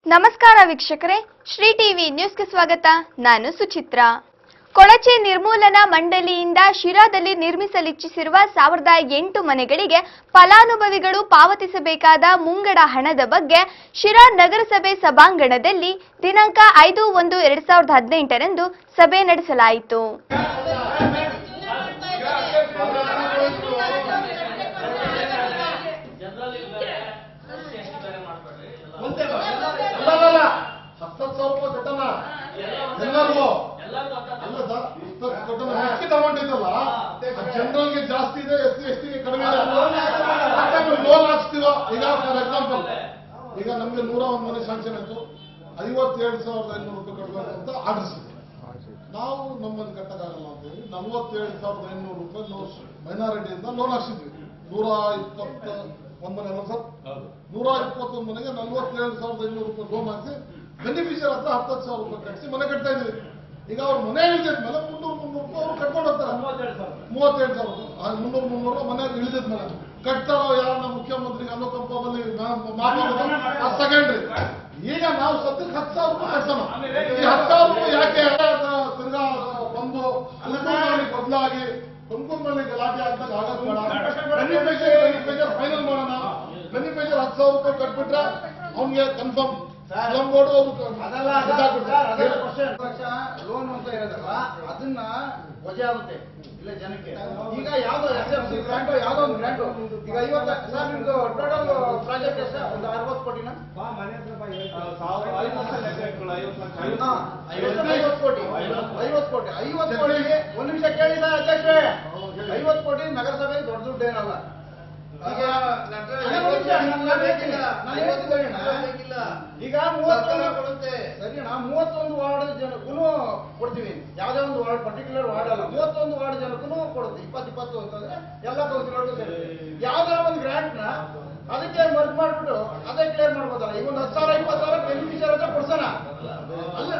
ನಮಸ್ಕಾರ ವೀಕ್ಷಕರೇ ಶ್ರೀ ಟಿವಿ ನ್ಯೂಸ್ಗೆ ಸ್ವಾಗತ ನಾನು ಸುಚಿತ್ರಾ ಕೊಳಚೆ ನಿರ್ಮೂಲನಾ ಮಂಡಳಿಯಿಂದ ಶಿರಾದಲ್ಲಿ ನಿರ್ಮಿಸಲಿಚ್ಛಿಸಿರುವ ಸಾವಿರದ ಎಂಟು ಮನೆಗಳಿಗೆ ಫಲಾನುಭವಿಗಳು ಪಾವತಿಸಬೇಕಾದ ಮುಂಗಡ ಹಣದ ಬಗ್ಗೆ ಶಿರಾ ನಗರಸಭೆ ಸಭಾಂಗಣದಲ್ಲಿ ದಿನಾಂಕ ಐದು ಒಂದು ಎರಡ್ ಸಾವಿರದ ಹದಿನೆಂಟರಂದು ಸಭೆ ನಡೆಸಲಾಯಿತು ಅಲ್ಲಲ್ಲ ಹತ್ತತ್ತು ಸಾವಿರ ರೂಪಾಯಿ ಕಟ್ಟಣ ಎಲ್ಲರಿಗೂ ಅಲ್ಲ ಸರ್ ಇಷ್ಟೊತ್ತು ಕಟ್ಟಣ ಮಿಕ್ಕಿದ ಅಮೌಂಟ್ ಇದಲ್ಲ ಜನರಲ್ಗೆ ಜಾಸ್ತಿ ಇದೆ ಎಸ್ ಸಿ ಎಸ್ ಟಿಗೆ ಕಡಿಮೆ ಇದೆ ಲೋನ್ ಹಾಕ್ಸ್ತೀವೋ ಈಗ ಫಾರ್ ಎಕ್ಸಾಂಪಲ್ ಈಗ ನಮ್ಗೆ ನೂರ ಒಂದು ಮನೆ ಶಾಂಕ್ಷನ್ ಆಯ್ತು ಐವತ್ತೇಳು ಸಾವಿರದ ಐನೂರು ರೂಪಾಯಿ ಕಟ್ಟಬೇಕು ಅಂತ ಆರ್ಡರ್ಸ್ ನಾವು ನಮ್ಮನ್ನು ಕಟ್ಟಕ್ಕಾಗಲ್ಲ ಅಂತ ಹೇಳಿ ನಲವತ್ತೇಳು ಸಾವಿರದ ಐನೂರು ರೂಪಾಯಿ ಲೋನ್ ಮೈನಾರಿಟಿಯಿಂದ ಲೋನ್ ಹಾಕ್ಸಿದ್ವಿ ನೂರ ಇಪ್ಪತ್ತ ಒಂದ್ ಮನೆ ಅಲ್ಲ ಸರ್ ನೂರ ಇಪ್ಪತ್ತೊಂದು ಮನೆಗೆ ನಲ್ವತ್ತೇಳು ಸಾವಿರದ ಐನೂರು ರೂಪಾಯಿ ಲೋನ್ ಹಾಕಿ ಬೆನಿಫಿಷಿಯರ್ ಹತ್ರ ಹತ್ತತ್ತು ಸಾವಿರ ರೂಪಾಯಿ ಕಟ್ಟಿಸಿ ಮನೆ ಕಟ್ತಾ ಇದ್ವಿ ಈಗ ಅವ್ರ ಮನೆ ಇಳಿದಿದ್ಮೇಲೆ ಮುನ್ನೂರು ಮುನ್ನೂರು ರೂಪಾಯಿ ಅವ್ರು ಕಟ್ಕೊಂಡು ಹೋಗ್ತಾರೆ ಮೂವತ್ತೇಳು ಸಾವಿರ ರೂಪಾಯಿ ಆ ಮುನ್ನೂರು ಮುನ್ನೂರು ಮನೆ ಇಳಿದಿದ್ಮೇಲೆ ಕಟ್ತಾರೋ ಯಾರನ್ನ ಮುಖ್ಯಮಂತ್ರಿಗೆ ಅನುಕಂಪ ಬಂದು ಮಾತಾಡೋದು ಸೆಕೆಂಡ್ರಿ ಈಗ ನಾವು ಸದ್ಯಕ್ಕೆ ಹತ್ತು ಸಾವಿರ ರೂಪಾಯಿ ಕಟ್ಸೋಣ ಈ ಹತ್ತು ಸಾವಿರ ರೂಪಾಯಿ ಯಾಕೆ ತಿರ್ಗಾ ಬಂದು ತುಮಕೂರಿನಲ್ಲಿ ಬದಲಾಗಿ ತುಮಕೂರಿನಲ್ಲಿ ಗಲಾಟೆ ಆಗ್ದಾಗ ಆಗೋದು ಬೇಡ ಬೆನಿಫಿಷಿಯರ್ ಬೆನಿಫಿಷಿಯರ್ ಫೈನಲ್ ಮಾಡೋಣ ಬೆನಿಫಿಷಿಯರ್ ಹತ್ತು ಸಾವಿರ ರೂಪಾಯಿ ಕಟ್ಬಿಟ್ರೆ ಅವ್ನಿಗೆ ಕನ್ಫರ್ಮ್ ಸ್ಲಮ್ ಬೋರ್ಡ್ ಅದಲ್ಲ ಲೋನ್ ಅಂತ ಇರೋದಲ್ಲ ಅದನ್ನ ವಜೆ ಆಗುತ್ತೆ ಇಲ್ಲ ಜನಕ್ಕೆ ಈಗ ಯಾವ್ದೋ ಎಸ್ ಎಫ್ ಸಿ ಗ್ರಾಂಟ್ ಯಾವ್ದೋ ಒಂದು ಗ್ರಾಂಟ್ ಈಗ ಐವತ್ತು ಸರ್ ನಿಮ್ದು ಟೋಟಲ್ ಪ್ರಾಜೆಕ್ಟ್ ಎಷ್ಟು ಒಂದು ಅರವತ್ತು ಕೋಟಿನ ಹಾ, ಎಷ್ಟು? ಐವತ್ತು ಕೋಟಿ ಐವತ್ತು ಕೋಟಿ ಐವತ್ತು ಕೋಟಿಗೆ ಒಂದು ನಿಮಿಷ ಕೇಳಿ ಸರ್ ಅಧ್ಯಕ್ಷರೇ ಐವತ್ತು ಕೋಟಿ ನಗರಸಭೆಗೆ ದೊಡ್ಡ ದುಡ್ಡು ಏನಲ್ಲ ಈಗ ನನಗೆ ಒಂದು ನಿಮಿಷ, ನನ್ನ ಬೇಕಿಲ್ಲ. ನಾನು ಇವತ್ತು ಹೇಳೋಣ. ಈಗ ಮೂವತ್ತೊಂದು ಸರಿ ನಾ ಮೂವತ್ತೊಂದು ವಾರ್ಡ್ ಜನಕ್ಕೂ ಕೊಡ್ತೀವಿ ಯಾವುದೇ ಒಂದು ವಾರ್ಡ್ ಪರ್ಟಿಕ್ಯುಲರ್ ವಾರ್ಡ್ ಅಲ್ಲ ಮೂವತ್ತೊಂದು ವಾರ್ಡ್ ಜನಕ್ಕೂ ಕೊಡುತ್ತೆ ಇಪ್ಪತ್ತು ಇಪ್ಪತ್ತು ಅಂತಂದ್ರೆ ಎಲ್ಲ ಕೌನ್ಸಿಲರ್ಗೂ ಸೇರಿ ಯಾವ್ದಾರ ಒಂದು ಗ್ರಾಂಟ್ ನ ಅದಕ್ಕೆ ಮರ್ಜ್ ಮಾಡ್ಬಿಟ್ಟು ಅದೇ ಕ್ಲಿಯರ್ ಮಾಡ್ಬೋದಲ್ಲ ಈಗ ಒಂದು ಹತ್ತು ಸಾವಿರ ಇಪ್ಪತ್ತು ಸಾವಿರ ಬೆನಿಫಿಷಿಯರ್ ಹತ್ರ ಕೊಡ್ಸೋಣ ಅಲ್ಲ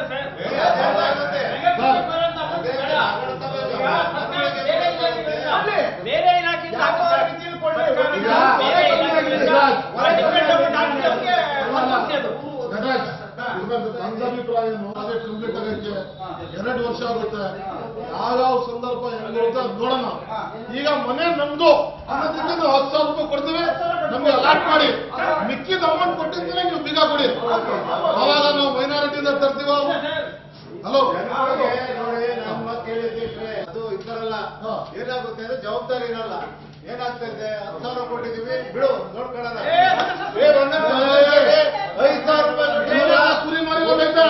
ಅಲ್ಲಿ ಬೇರೆ ಇಲಾಖೆಯಿಂದ ಯಾವ ರೀತಿಯಲ್ಲಿ ಕೊಡ್ಲಿ? ಸರ್ಕಾರ ಈಗ ಬೇರೆ ಇಲಾಖೆಗಳಿಂದ ಹೊರಗೆ ಡಿಪೆಂಡ್ ಆಗ್ಬಿಟ್ಟು ಆಗ್ಬಿಟ್ಟು ಸಮಸ್ಯೆ ಅದು. ಗಣೇಶ್ ನನ್ನ ಅಭಿಪ್ರಾಯ ಏನು ಅದೇ ಕಂಪ್ಲೀಟ್ ಆಗಕ್ಕೆ ಎರಡು ವರ್ಷ ಆಗುತ್ತೆ ಯಾವ್ಯಾವ ಸಂದರ್ಭ ಹೆಂಗಿರುತ್ತೆ ಅದ್ ನೋಡೋಣ ಈಗ ಮನೆ ನಮ್ದು ಅನ್ನೋದಕ್ಕೆ ನಾವು ಹತ್ತು ಸಾವಿರ ರೂಪಾಯಿ ಕೊಡ್ತೀವಿ ನಮ್ಗೆ ಅಲಾಟ್ ಮಾಡಿ ಮಿಕ್ಕಿದ ಅಮೌಂಟ್ ಕೊಟ್ಟಿದ್ರೆ ನೀವು ಬೀಗ ಕೊಡಿ ಅವಾಗ ನಾವು ಮೈನಾರಿಟಿಯಿಂದ ತರ್ತೀವ ಹಲೋ ನೋಡಿ ನಮ್ಮ ಕೇಳಿದ್ರೆ ಅದು ಇದ್ದಾರಲ್ಲ ಹಾ. ಏನಾಗುತ್ತೆ ಅಂದ್ರೆ ಜವಾಬ್ದಾರಿ ಇರಲ್ಲ ಏನಾಗ್ತಾ ಇದೆ ಹತ್ತು ಸಾವಿರ ಕೊಟ್ಟಿದೀವಿ ಬಿಡು ನೋಡ್ಕೊಳ್ಳೋಣ ಏ, ಅದು ಸ್ವಲ್ಪ- ಏ, ಒಂದೇ ನಿಮಿಷ. ಐದು ಸಾವಿರ ರೂಪಾಯಿ ಬಿಡಿ. ಕುರಿ ಮಾರಿಕೊಂಡೈತೆ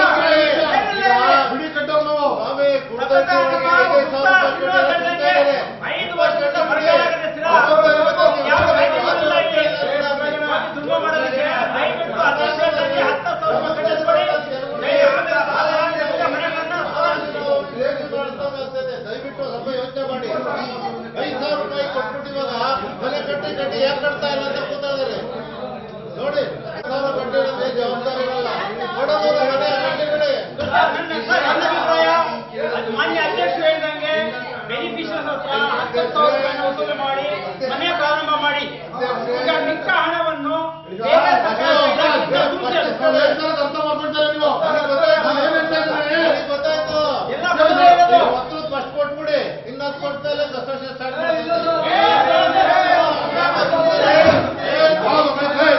ಬಿಡಿ ಕಟ್ಟವ್ ನಾವು ಸ್ವಾಮಿ ಕುಡ್ದಕ್ಕೆ ಒಳಗೆ ಐದೈದು ಸಾವಿರ ರೂಪಾಯಿ ಕಟ್ಟಿ ಕುಡ್ತಾ ಇದ್ದಾರೆ. ಐದು ವರ್ಷದಿಂದ ಪರಿಹಾರ ಆಗದೆ ಸ್ಥಿರ. ಯಾವ ಐದು ವರ್ಷದಿಂದ ಇದೆ? ಮಾತಿ ತುಂಬ ಮಾಡೋದಕ್ಕೆ ದಯವಿಟ್ಟು ಅಧ್ಯಕ್ಷರಲ್ಲಿ ಹತ್ತು ಸಾವಿರ ರೂಪಾಯಿ ಕಟ್ಟಿಸ್ಕೊಡಿ. ದಯವಿಟ್ಟು ಸಾಲ ಆಗಿರೋದ್ರಿಂದ ಮನೆಗಳನ್ನ ಸಾಲ ನಾವು ಲೇಡಿ ಮಾಡ್ಸ್ದಂಗೆ ಆಗ್ತದೆ. ದಯವಿಟ್ಟು ಸ್ವಲ್ಪ ಯೋಚನೆ ಮಾಡಿ ಐದು ಸಾವಿರ ರೂಪಾಯಿ ಕೊಟ್ಬಿಟ್ಟು ಇವಾಗ ಮನೆ ಕಟ್ಟಿ ಕಟ್ಟಿ ಯಾಕೆ ಕಟ್ತಾ ಇಲ್ಲ ಅಂತ ಕೂತಾ ಇದ್ದಾರೆ ನೋಡಿ ಐದು ಸಾವಿರ ಕಟ್ಟಿ ಇರೋದೇ ಜವಾಬ್ದಾರಿ ಇರಲ್ಲ ಕೊಡೋದು ಮನೆ ಕಟ್ಟಿಬಿಡಿ ನನ್ನ ಅಭಿಪ್ರಾಯ ಅದು ಮಾನ್ಯ ಅಧ್ಯಕ್ಷರು ಹೇಳಿದಂಗೆ ಬೆನಿಫಿಷಿಯರ್ಸ್ ಹತ್ರ ಹತ್ತು ಸಾವಿರ ರೂಪಾಯಿನ ವಸೂಲು ಮಾಡಿ ಮನೆ ಪ್ರಾರಂಭ ಮಾಡಿ ಈಗ ಮಿಕ್ಕ ಹಣವನ್ನು ಬೇರೆ ಸರ್ಕಾರದಿಂದ ತುಂಬಿಸಿ ಅರ್ಥ ಮಾಡ್ಕೊಳ್ತಾರೆ ನೀವು ನಾನು ಏನ್ ಹೇಳ್ತಾ ಇದ್ದೀನಿ? ನನಗೆ ಗೊತ್ತಾಯ್ತು ಎಲ್ಲ ಬದಲೇ ಇರೋದು. ಇವತ್ತು ಫಸ್ಟ್ ಕೊಟ್ಬಿಡಿ ಇನ್ನು ಹತ್ತು ಕೊಡ್ತಾ ಇಲ್ಲ ಕನ್ಸ್ಟ್ರಕ್ಷನ್ ಸ್ಟಾರ್ಟ್ ಹೌದು, ಹೇ.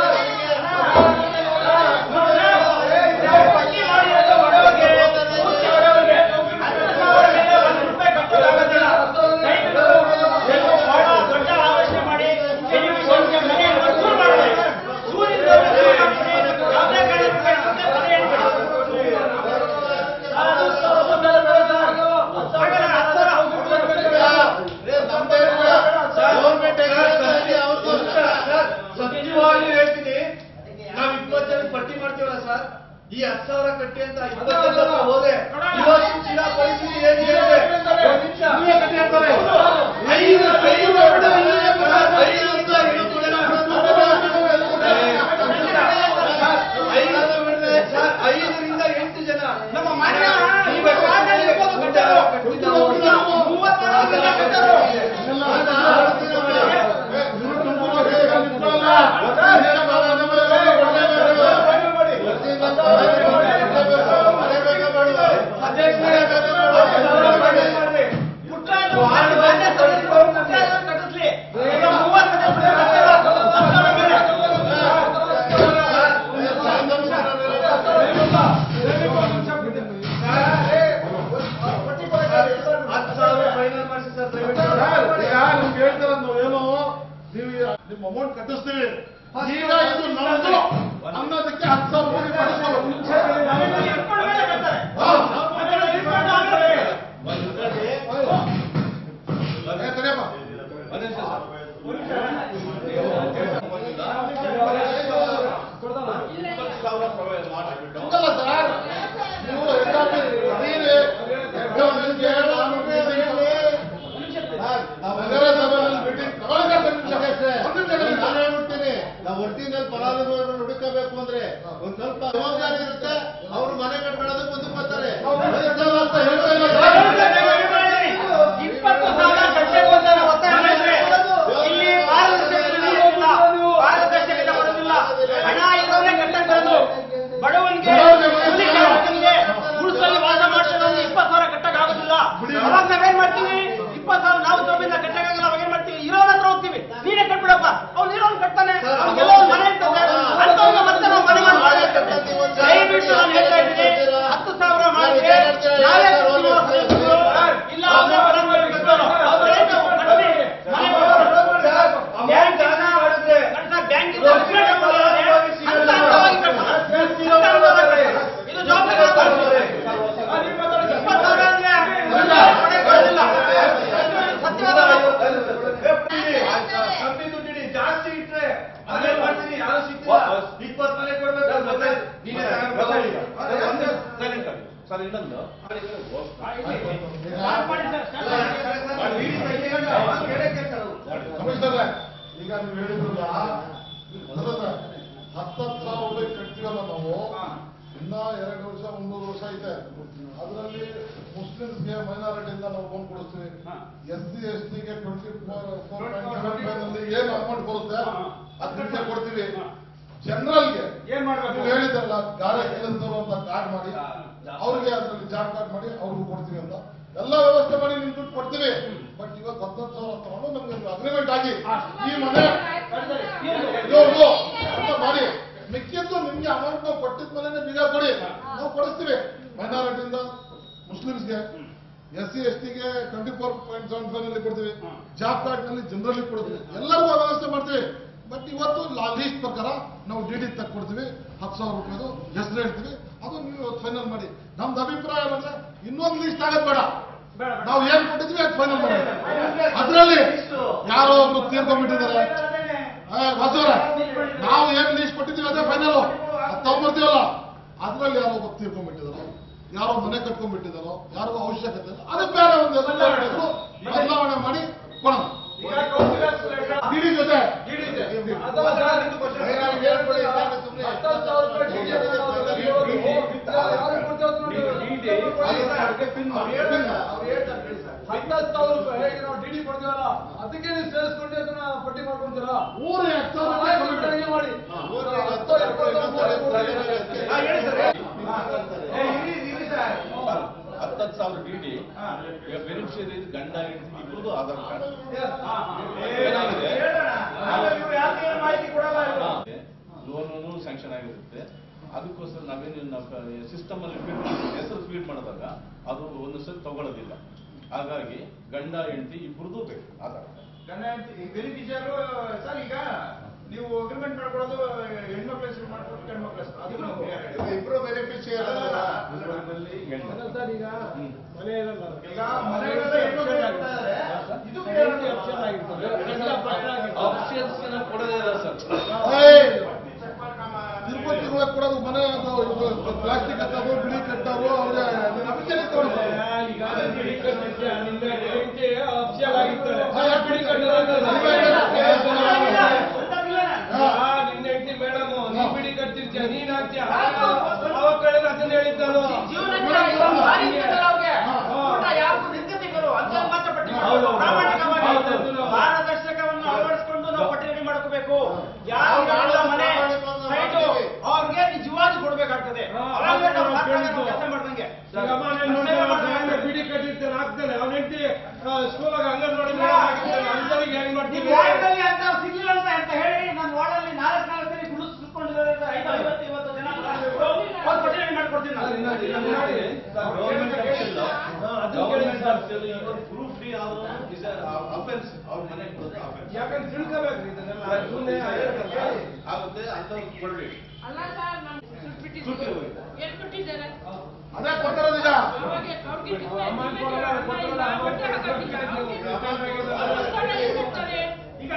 ಪಟ್ಟಿ ಮಾಡಿರೋದು ಬಡವರಿಗೆ, ಪೂರ್ತಿ ಬಡವರಿಗೆ. ಹತ್ತು ಸಾವಿರ ಮೇಲೆ ಒಂದು ರೂಪಾಯಿ ಕಟ್ಟೋದಾಗೋದಿಲ್ಲ. ದಯವಿಟ್ಟು ನೀವು ಬಹಳ ದೊಡ್ಡ ಆಲೋಚನೆ ಮಾಡಿ ಬೆನಿಫಿಷಿಯರ್ಸ್ಗೆ ಮನೆಯನ್ನು ವಸೂಲು ಮಾಡಬೇಕು. ದೂರಿಂದ ವಸೂಲು ಮಾಡ್ತೀನಿ. ಯಾವುದೇ ಕಾರಣಕ್ಕೂ ಕಟ್ಟುತ್ತೆ, ತಲೆ ಎತ್ಬೇಡಿ. ಅದು ಸ್ವಲ್ಪ ಬೆಲೆ ಬೇಡ ಸರ್. ಹಾಗಾದ್ರೆ ಹತ್ತು ಸಾವಿರ ಹೌದು ಗೌರ್ಮೆಂಟ್ ಸತ್ಯವಾಗಿ ಹೇಳ್ತೀನಿ ನಾವ್ ಇಪ್ಪತ್ತು ಜನ ಪಟ್ಟಿ ಮಾಡ್ತೀವಲ್ಲ ಸರ್ ಈ ಹತ್ತು ಸಾವಿರ ಕಟ್ಟಿ ಅಂತ ಇಪ್ಪತ್ತು ಜನ ಹತ್ರ ಹೋದೆ ಇವತ್ತಿನ ಪರಿಸ್ಥಿತಿ ಏನಿದೆ ನೀವೇ ಕಟ್ಟಿ ಅಂತಾರೆ. ಐದು ಐದು ಐದು ಐದು ಅಂತ ಐದು ಜನ. ಐದು ಬಿಡ್ರೆ ಸರ್, ಐದರಿಂದ ಎಂಟು ಜನ ನಮ್ಮ ಮಾನ್ಯ ನೀವೇ ವಾರ್ಡಲ್ಲಿ ಇರ್ಬೋದು ಕಟ್ಟೋರು. ಮೂವತ್ತು ಜನ ಕಟ್ಟೋರು. ಇವ್ರು ತುಮಕೂರು ಹೇಗೆ ನಿಂತ್ಕೊಳ್ಳಲ್ಲ? ಹೇಗೆ ಬಾಬಾ ನಮ್ಮ ಮನೆಗೆ ಕೊಡ್ಲೇಬೇಕು. ನಿಮ್ಮ ಅಮೌಂಟ್ ಕಟ್ಟಿಸ್ತೀವಿ ಈಗ ಇದು ನಮ್ದು ಅನ್ನೋದಕ್ಕೆ ಹತ್ತು ಸಾವಿರ ರೂಪಾಯಿ ಕಟ್ಟಿಸ್ತಾರೆ. ಹಾ. ಏ, ಕರಿಯಪ್ಪ. ಹಂಗಲ್ಲ ಸರ್ ನೀವು ಹೆದ್ದಾರಿ ಅದೇನೆ ನಿಮ್ಗೆ ನಾನು ನಗರಸಭೆಯಲ್ಲಿ ಮೀಟಿಂಗ್ ತಗೊಳ್ಳಿ ಸರ್, ಒಂದು ನಿಮಿಷ. ಒಂದು ನಿಮಿಷ. ನಾನು ಹೇಳ್ಬಿಡ್ತೀನಿ ನಾವು ಒಟ್ಟಿನಲ್ಲಿ ಫಲಾನುಭವಿಗಳನ್ನು ಹುಡುಕಬೇಕು ಅಂದ್ರೆ ಒಂದ್ ಸ್ವಲ್ಪ ಜವಾಬ್ದಾರಿ ಇರುತ್ತೆ ಅವ್ರು ಮನೆ ಕಟ್ಕೊಳ್ಳೋದಕ್ಕೆ ಮುಂದೆ ಬರ್ತಾರೆ ಅದಕ್ಕೆಲ್ಲ ಅಂತ ಹೇಳ್ತಾ ಇಲ್ಲ ಸರ್. ಇಪ್ಪತ್ತು ಸಾವಿರ ಕಟ್ಟಬೇಕು ಅಂತ ನಾವು ಒತ್ತಾಯ ಮಾಡಿದ್ರೆ ಇಲ್ಲಿ ಪಾರದರ್ಶಕತೆ ಇಲ್ಲ. ಪಾರದರ್ಶಕತೆ ಬರೋದಿಲ್ಲ ಹಣ ಇರೋದೇ ಕಟ್ಟಕ್ಕೆ ಬರೋದು ಬಡವನಿಗೆ ಕೂಲಿ ಕಾರ್ಮಿಕನಿಗೆ ಗುಡಿಸಲ್ಲಿ ವಾಸ ಮಾಡ್ತಿರೋದು ಇಪ್ಪತ್ತು ಸಾವಿರ ಕಟ್ಟಕ್ಕೆ ಆಗೋದಿಲ್ಲ ಅವಾಗ ನಾವೇನ್ ಮಾಡ್ತೀವಿ ಇಪ್ಪತ್ತು ಸಾವಿರ ನಾವು ಜವಾಬ್ದಾರಿ ಕಟ್ಟಕ್ಕಾಗಲ್ಲ ಅವಾಗ ಏನ್ ಮಾಡ್ತೀವಿ ಇರೋನ ಹತ್ರ ಹೋಗ್ತೀವಿ ನೀನೇ ಕಟ್ಬಿಡಪ್ಪ ಅವ್ನು ಇರೋನ್ ಕಟ್ತಾನೆ ಅವ್ನಿಗೆಲ್ಲ ಒಂದು ಮನೆ ಇರ್ತದೆ ಅಂತವ್ನ ಮತ್ತೆ ನಾವು ಮನೆ ಮಾಡ್ಕೊಳ್ಳಿ ದಯವಿಟ್ಟು ನಾನು ಹೇಳ್ತಾ ಇದ್ದೀನಿ ಹತ್ತು ಸಾವಿರ ಮಾಡಿ ನಾವೇ ಕಟ್ತೀವಿ. ಇಲ್ಲ ಅವ್ರೇ ಫಲಾನುಭವಿ ಕಟ್ತಾರೋ. ಅವ್ರೇ ನಾವು ಕಟ್ಟಿ ಮನೆ ಮಾಡ್ಕೊಳ್ಳಿ. ಬ್ಯಾಂಕ್ ಹಣ ಬರುತ್ತೆ. ಕಟ್ಟ ಬ್ಯಾಂಕ್ ಇಂದ ಅರ್ಜೆಂಟ್ ಕೊಡ್ತಾರೆ. ಹಂತ ಹಂತವಾಗಿ ಕಟ್ತಾರೆ. ಹಂತ ಹಂತವಾಗಿ ಕಟ್ತಾರೆ. ಇದು ಜವಾಬ್ದಾರಿ ತಗೊಳ್ಳಿ. ಇಪ್ಪತ್ತು ಸಾವಿರ ಅಂದ್ರೆ ಇಲ್ಲ, ಕೊಡಕ್ಕೆ ಬರೋದಿಲ್ಲ. ಸತ್ಯವಾದ ಕಮ್ಮಿ ದುಡ್ಡಿಡಿ ಜಾಸ್ತಿ ಇಟ್ರೆ ಅದೇ ಮಾಡ್ತೀನಿ ಯಾರು ಸಿಗ್ತಿಲ್ಲ ಇಪ್ಪತ್ತು ಮನೆ ಕೊಡ್ಬೇಕು ಮತ್ತೆ ನೀನೇ ತಗೊಂಡ್ಬರ್ತಾರೆ ಈಗ. ಅದೇ ಒಂದೇ ಸರ್ ಇನ್ನೊಂದು ಇಡೀ ತೆಗಿಯಲ್ಲ, ಬೇರೆ ಕೆಲ್ಸ ಅದು. ಕಮಿಷನರ್ರೆ, ಈಗ ನೀವು ಹೇಳಿದ್ರಲ್ಲ ಅದನ್ನ ಹತ್ತತ್ತು ಸಾವಿರ ರೂಪಾಯಿ ಕಟ್ತೀವಲ್ಲ ನಾವು ಇನ್ನ ಎರಡು ವರ್ಷ ಮೂರು ವರ್ಷ ಇದೆ ಅದರಲ್ಲಿ ಮುಸ್ಲಿಮ್ಸ್ಗೆ ಮೈನಾರಿಟಿಯಿಂದ ನಾವು ಲೋನ್ ಕೊಡಿಸ್ತೀವಿ ಎಸ್ ಸಿ ಎಸ್ ಟಿಗೆ ಟ್ವೆಂಟಿ ನಲ್ಲಿ ಏನು ಅಮೌಂಟ್ ಬರುತ್ತೆ ಅದಕ್ಕೆ ಕೊಡ್ತೀವಿ ಜನರಲ್ಗೆ ಏನ್ ಮಾಡ್ಬೇಕು? ನೀವು ಹೇಳಿದ್ರಲ್ಲ ಗಾರೆ ಕೆಲಸದವರು ಅಂತ ಕಾರ್ಡ್ ಮಾಡಿ ಅವ್ರಿಗೆ ಅದ್ರಲ್ಲಿ ಜಾಬ್ ಕಾರ್ಡ್ ಮಾಡಿ ಅವ್ರಿಗೂ ಕೊಡ್ತೀವಿ ಅಂತ ಎಲ್ಲ ವ್ಯವಸ್ಥೆ ಮಾಡಿ ನಿಮ್ ದುಡ್ಡು ಕೊಡ್ತೀವಿ ಬಟ್ ಇವತ್ತು ಹತ್ತತ್ತು ಸಾವಿರ ತಗೊಂಡು ನಮ್ಗೆ ಅಗ್ರಿಮೆಂಟ್ ಆಗಿ ಈ ಮನೆ ಇವ್ರ್ದು ಅಂತ ಮಾಡಿ ಮಿಕ್ಕಿದ್ದು ನಿಮ್ಗೆ ಅಮೌಂಟ್ ನಾವು ಕೊಟ್ಟಿದ ಮೇಲೆ ಬೀಗ ಕೊಡಿ ನಾವು ಕೊಡಿಸ್ತೀವಿ ಮೈನಾರಿಟಿಯಿಂದ ಮುಸ್ಲಿಮ್ಸ್ಗೆ ಎಸ್ ಸಿ ಎಸ್ ಟಿಗೆ twenty four point seven five ನಲ್ಲಿ ಕೊಡ್ತೀವಿ ಜಾಬ್ ಕಾರ್ಡ್ ನಲ್ಲಿ ಜನರಲಿ ಕೊಡ್ತೀವಿ ಎಲ್ಲರಿಗೂ ವ್ಯವಸ್ಥೆ ಮಾಡ್ತೀವಿ ಬಟ್ ಇವತ್ತು ಲೀಸ್ಟ್ ಪ್ರಕಾರ ನಾವು ಡಿ ಡಿ ಕೊಡ್ತೀವಿ ಹತ್ತು ಸಾವಿರ ರೂಪಾಯಿದು ಹೆಸರು ಹೇಳ್ತೀವಿ ಅದು ನೀವು ಫೈನಲ್ ಮಾಡಿ ನಮ್ದು ಅಭಿಪ್ರಾಯ ಏನಂದ್ರೆ ಇನ್ನೊಂದು ಲೀಸ್ಟ್ ಆಗೋದು ಬೇಡ ನಾವು ಏನ್ ಕೊಟ್ಟಿದ್ವಿ ಅದು ಫೈನಲ್ ಮಾಡಿ ಅದರಲ್ಲಿ ಯಾರೋ ಒಬ್ರು ತೀರ್ಕೊಂಡ್ಬಿಟ್ಟಿದ್ದಾರೆ ಬಸವರ ನಾವು ಏನ್ ಲೀಸ್ಟ್ ಕೊಟ್ಟಿದ್ದೀವಿ ಅದೇ ಫೈನಲ್ ಅದು ತಗೊಂಡ್ಬರ್ತೀವಲ್ಲ ಅದ್ರಲ್ಲಿ ಯಾರೋ ಒಬ್ಬ ತೀರ್ಕೊಂಡ್ಬಿಟ್ಟಿದಾರೋ ಯಾರೋ ಮನೆ ಕಟ್ಕೊಂಡ್ಬಿಟ್ಟಿದಾರೋ ಯಾರಿಗೋ ಅವಶ್ಯಕತೆ ಇಲ್ಲ ಅದು ಬೇರೆ ಒಂದು ಹೆಸರು ಹಾಕ್ಬೇಕು, ಬದಲಾವಣೆ ಮಾಡಿ ಕೊಡೋಣ ಡಿಡಿ ಜೊತೆ ಅಥವಾ ಜಾಸ್ತಿ ಇದು question. ಬಹಿರಂಗ ಹೇಳ್ಕೊಡಿ, ಇಲ್ಲಾಂದ್ರೆ ಸುಮ್ನೆ ಹತ್ತತ್ತು ಸಾವಿರ ರೂಪಾಯಿ ಡಿಡಿ ಅಂತ ನಾವು ಅದರಲ್ಲಿ ಇರೋದು. ಯಾರು ಕೊಡ್ತಾರೆ ನೋಡಿ. ಅವ್ರು ಹೇಳ್ತಾರೆ, ಅವ್ರು ಹೇಳ್ತಾರೆ ಕೇಳಿ ಸರ್. ಹತ್ತತ್ತು ಸಾವಿರ ರೂಪಾಯಿ ಈಗ ನಾವು ಡಿಡಿ ಕೊಡ್ತೀವಲ್ಲ ಅದಕ್ಕೆ ನೀವು ಸೇರಿಸ್ಕೊಂಡು ಅದನ್ನ ಪಟ್ಟಿ ಮಾಡ್ಕೊಂತೀರಾ ಊರು ಹತ್ತು ಸಾವಿರ ರೂಪಾಯಿ ಆಯ್ತು, commitment. ಕಡಿಮೆ ಮಾಡಿ ಊರಿಗೆ ಹತ್ತು, ಎಪ್ಪತ್ತು, ಮೂವತ್ತು, ಹಾ, ಹೇಳಿ ಸರ್, ಹೇಳಿ. ಏ, ಇರಿ, ಇರಿ ಸರ್. ಹತ್ತತ್ತು ಸಾವಿರ ಡಿ ಡಿ ಬೆನಿಫಿಷಿಯರಿ ಗಂಡ ಹೆಂಡತಿ ಇಬ್ಬರದು ಆಧಾರ್ ಕಾರ್ಡ್ ಏನಾಗಿದೆ ಇವ್ರು ಯಾಕೆ ಏನು ಮಾಹಿತಿ ಕೊಡಲ್ಲ ಇವ್ರು? ಲೋನು ಸ್ಯಾಂಕ್ಷನ್ ಆಗಿರುತ್ತೆ ಅದಕ್ಕೋಸ್ಕರ ನಾವೇನು ಸಿಸ್ಟಮ್ ಅಲ್ಲಿ ಫೀಡ್ ಹೆಸರು ಫೀಡ್ ಮಾಡಿದಾಗ ಅದು ಒಂದು ಸಲ ತಗೊಳ್ಳೋದಿಲ್ಲ ಹಾಗಾಗಿ ಗಂಡ ಹೆಂಡತಿ ಇಬ್ಬರದು ಬೇಕು ಆಧಾರ್ ಕಾರ್ಡ್ ಗಂಡ ಹೆಂಡ್ತಿ ಬೆನಿಫಿಷಿಯರು ಸರ್ ಈಗ ನೀವು ಅಗ್ರಿಮೆಂಟ್ ಮಾಡ್ಕೊಳ್ಳೋದು ಹೆಣ್ಮಕ್ಳ ಹೆಸರು ಮಾಡ್ಕೊಂಡು ಗಂಡ್ಮಕ್ಳ ಹೆಸರು ಅದು ನಾವು ಇವ್ರು ಇಬ್ರು ಬೆನಿಫಿಷಿಯರ್ ಇದರಲ್ಲಿ ಹೆಣ್ಣು ಸರ್ ಈಗ ಮನೆ ಇರಲ್ಲ ಈಗ ಮನೆಗಳೆಲ್ಲ ಹೆಣ್ಮಕ್ಳು ಇರ್ತಾರೆ. ಇದು ಬೇರೆ ಆಪ್ಷನ್ಸ್ ಕೊಡೋದೇ ಇಲ್ಲ ಸರ್ ಏಯ್! ತಿರುಪತಿಗಳಿಗೆ ಕೊಡೋದು ಮನೆ ಅದು ಪ್ಲಾಸ್ಟಿಕ್ ಕಟ್ಟೋದು ಬಿಳಿ ಕಟ್ಟೋದು ಅವ್ರಿಗೆ ಅಭಿಷೇಕ ಕೊಡೋದು ಈಗ ಬಿಡಿ ಕಟ್ಟಿದ್ದೆ ನಿಂದ ಹೆಂಡತಿ ಅಫ್ಸಿಯಲ್ ಆಗಿರ್ತಾರೆ ಹಾ, ಯಾಕೆ ಬಿಡಿ ಕಟ್ಟಿಲ್ಲ? ನಿನ್ನ ಹೆಂಡತಿ ಮೇಡಮ್ ನೀ ಬಿಡಿ ಕಟ್ತಿರ್ತೀಯ ನೀನ್ ಹಾಕ್ತೀಯ ಅವಾಗ ಕಳೆದ ಅದನ್ನ ಹೇಳಿದ್ ನಾನು ಹೌದು. ಹೌದು. ಪಾರದರ್ಶಕವನ್ನು ಅಳವಡಿಸಿಕೊಂಡು ನಾವು ಪಟ್ಟಿ ರೆಡಿ ಮಾಡ್ಕೋಬೇಕು ಯಾರು ಯಾರ ಮನೆ ಸೈಟು ಅವ್ರಿಗೆ ನಿಜವಾಗಿ ಕೊಡ್ಬೇಕಾಗ್ತದೆ ಹಾ, ಅವಾಗ ನಾವು ಅದು ಸರ್ಕಾರ ಕೇಳಿದ್ದು. ಕೆಲಸ ಮಾಡ್ದಂಗೆ ಈಗ ಮನೆ ನೋಡ್ತಾರೆ, ಬಿಡಿ ಕಟ್ಟಿರ್ತಾನೆ ಹಾಕ್ತಾನೆ ಅವನ ಹೆಂಡತಿ ಸ್ಕೂಲಾಗ ಅಂಗನವಾಡಿ ಮೇಡಮ್ ಆಗಿರ್ತಾನೆ ಅಂತವ್ರಿಗೆ ಹೆಂಗ್ ನೀವು ಮಾಡ್ತೀವಿ ವಾರ್ಡಲ್ಲಿ ಅಂತ ಸಿಗ್ಲಿಲ್ಲ ಅಂತ ಅಂತ ಹೇಳಿ ನಾನು ವಾರ್ಡಲ್ಲಿ ನಾಲ್ಕು ನಾಲ್ಕು ಸರಿ ಗುಡಿಸ್ಕೊಂಡಿದ್ದಾರೆ ಐದು ಐವತ್ತು ಇವತ್ತು ಜನ ಒಂದು ಪಟ್ಟಿ ರೆಡಿ ಮಾಡ್ಕೊಡ್ತೀನಿ ಗೌರ್ಮೆಂಟ್ ಅಫಿಷಿಯಲ್ ಗೌರ್ಮೆಂಟ್ ಅಫಿಷಿಯಲ್ ಇವತ್ತು ಪ್ರೂಫ್ ಫ್ರೀ ಆದ್ರೂ ಅಫೆನ್ಸ್ ಅವ್ರ ಮನೆಗೆ ಬರೋದು ಅಫೆನ್ಸ್ ಯಾಕಂದ್ರೆ ತಿಳ್ಕೋಬೇಕು ಇದನ್ನೆಲ್ಲ ಸುಮ್ಮನೆ ಆಗುತ್ತೆ ಅಂತವ್ರು ಕೊಡ್ರಿ ಅಲ್ಲ ಸರ್ ನಮ್ ಸುಟ್ಟಿ ಸುಟ್ಬಿಟ್ಟಿದ್ದೀವಿ ಹೋಗಿದೆ. ಏನ್ ಕೊಟ್ಟಿದ್ದಾರೆ ಅದೇ ಕೊಟ್ಟಿರೋದೀಗ ಅವಾಗ ಅವ್ರಿಗೆ ಕಿತ್ತು ಅಮ್ಮ ಇಲ್ಲ, ಕೊಡಲ್ಲ, ಇಲ್ಲ, ಕೊಡಲ್ಲ, ಇಲ್ಲ, ಅಮ್ಮ ಕೊಟ್ಟೆ ಕೊಡಲ್ಲ, ಹಾಕಿಲ್ಲ. ಕೊಡಲ್ಲ, ಅವ್ರಿಗೆ ಕೊಡಲ್ಲ. ಅವ್ರಿಗೆ ಏನ್ ಕೊಡ್ತಾರೆ? ಈಗ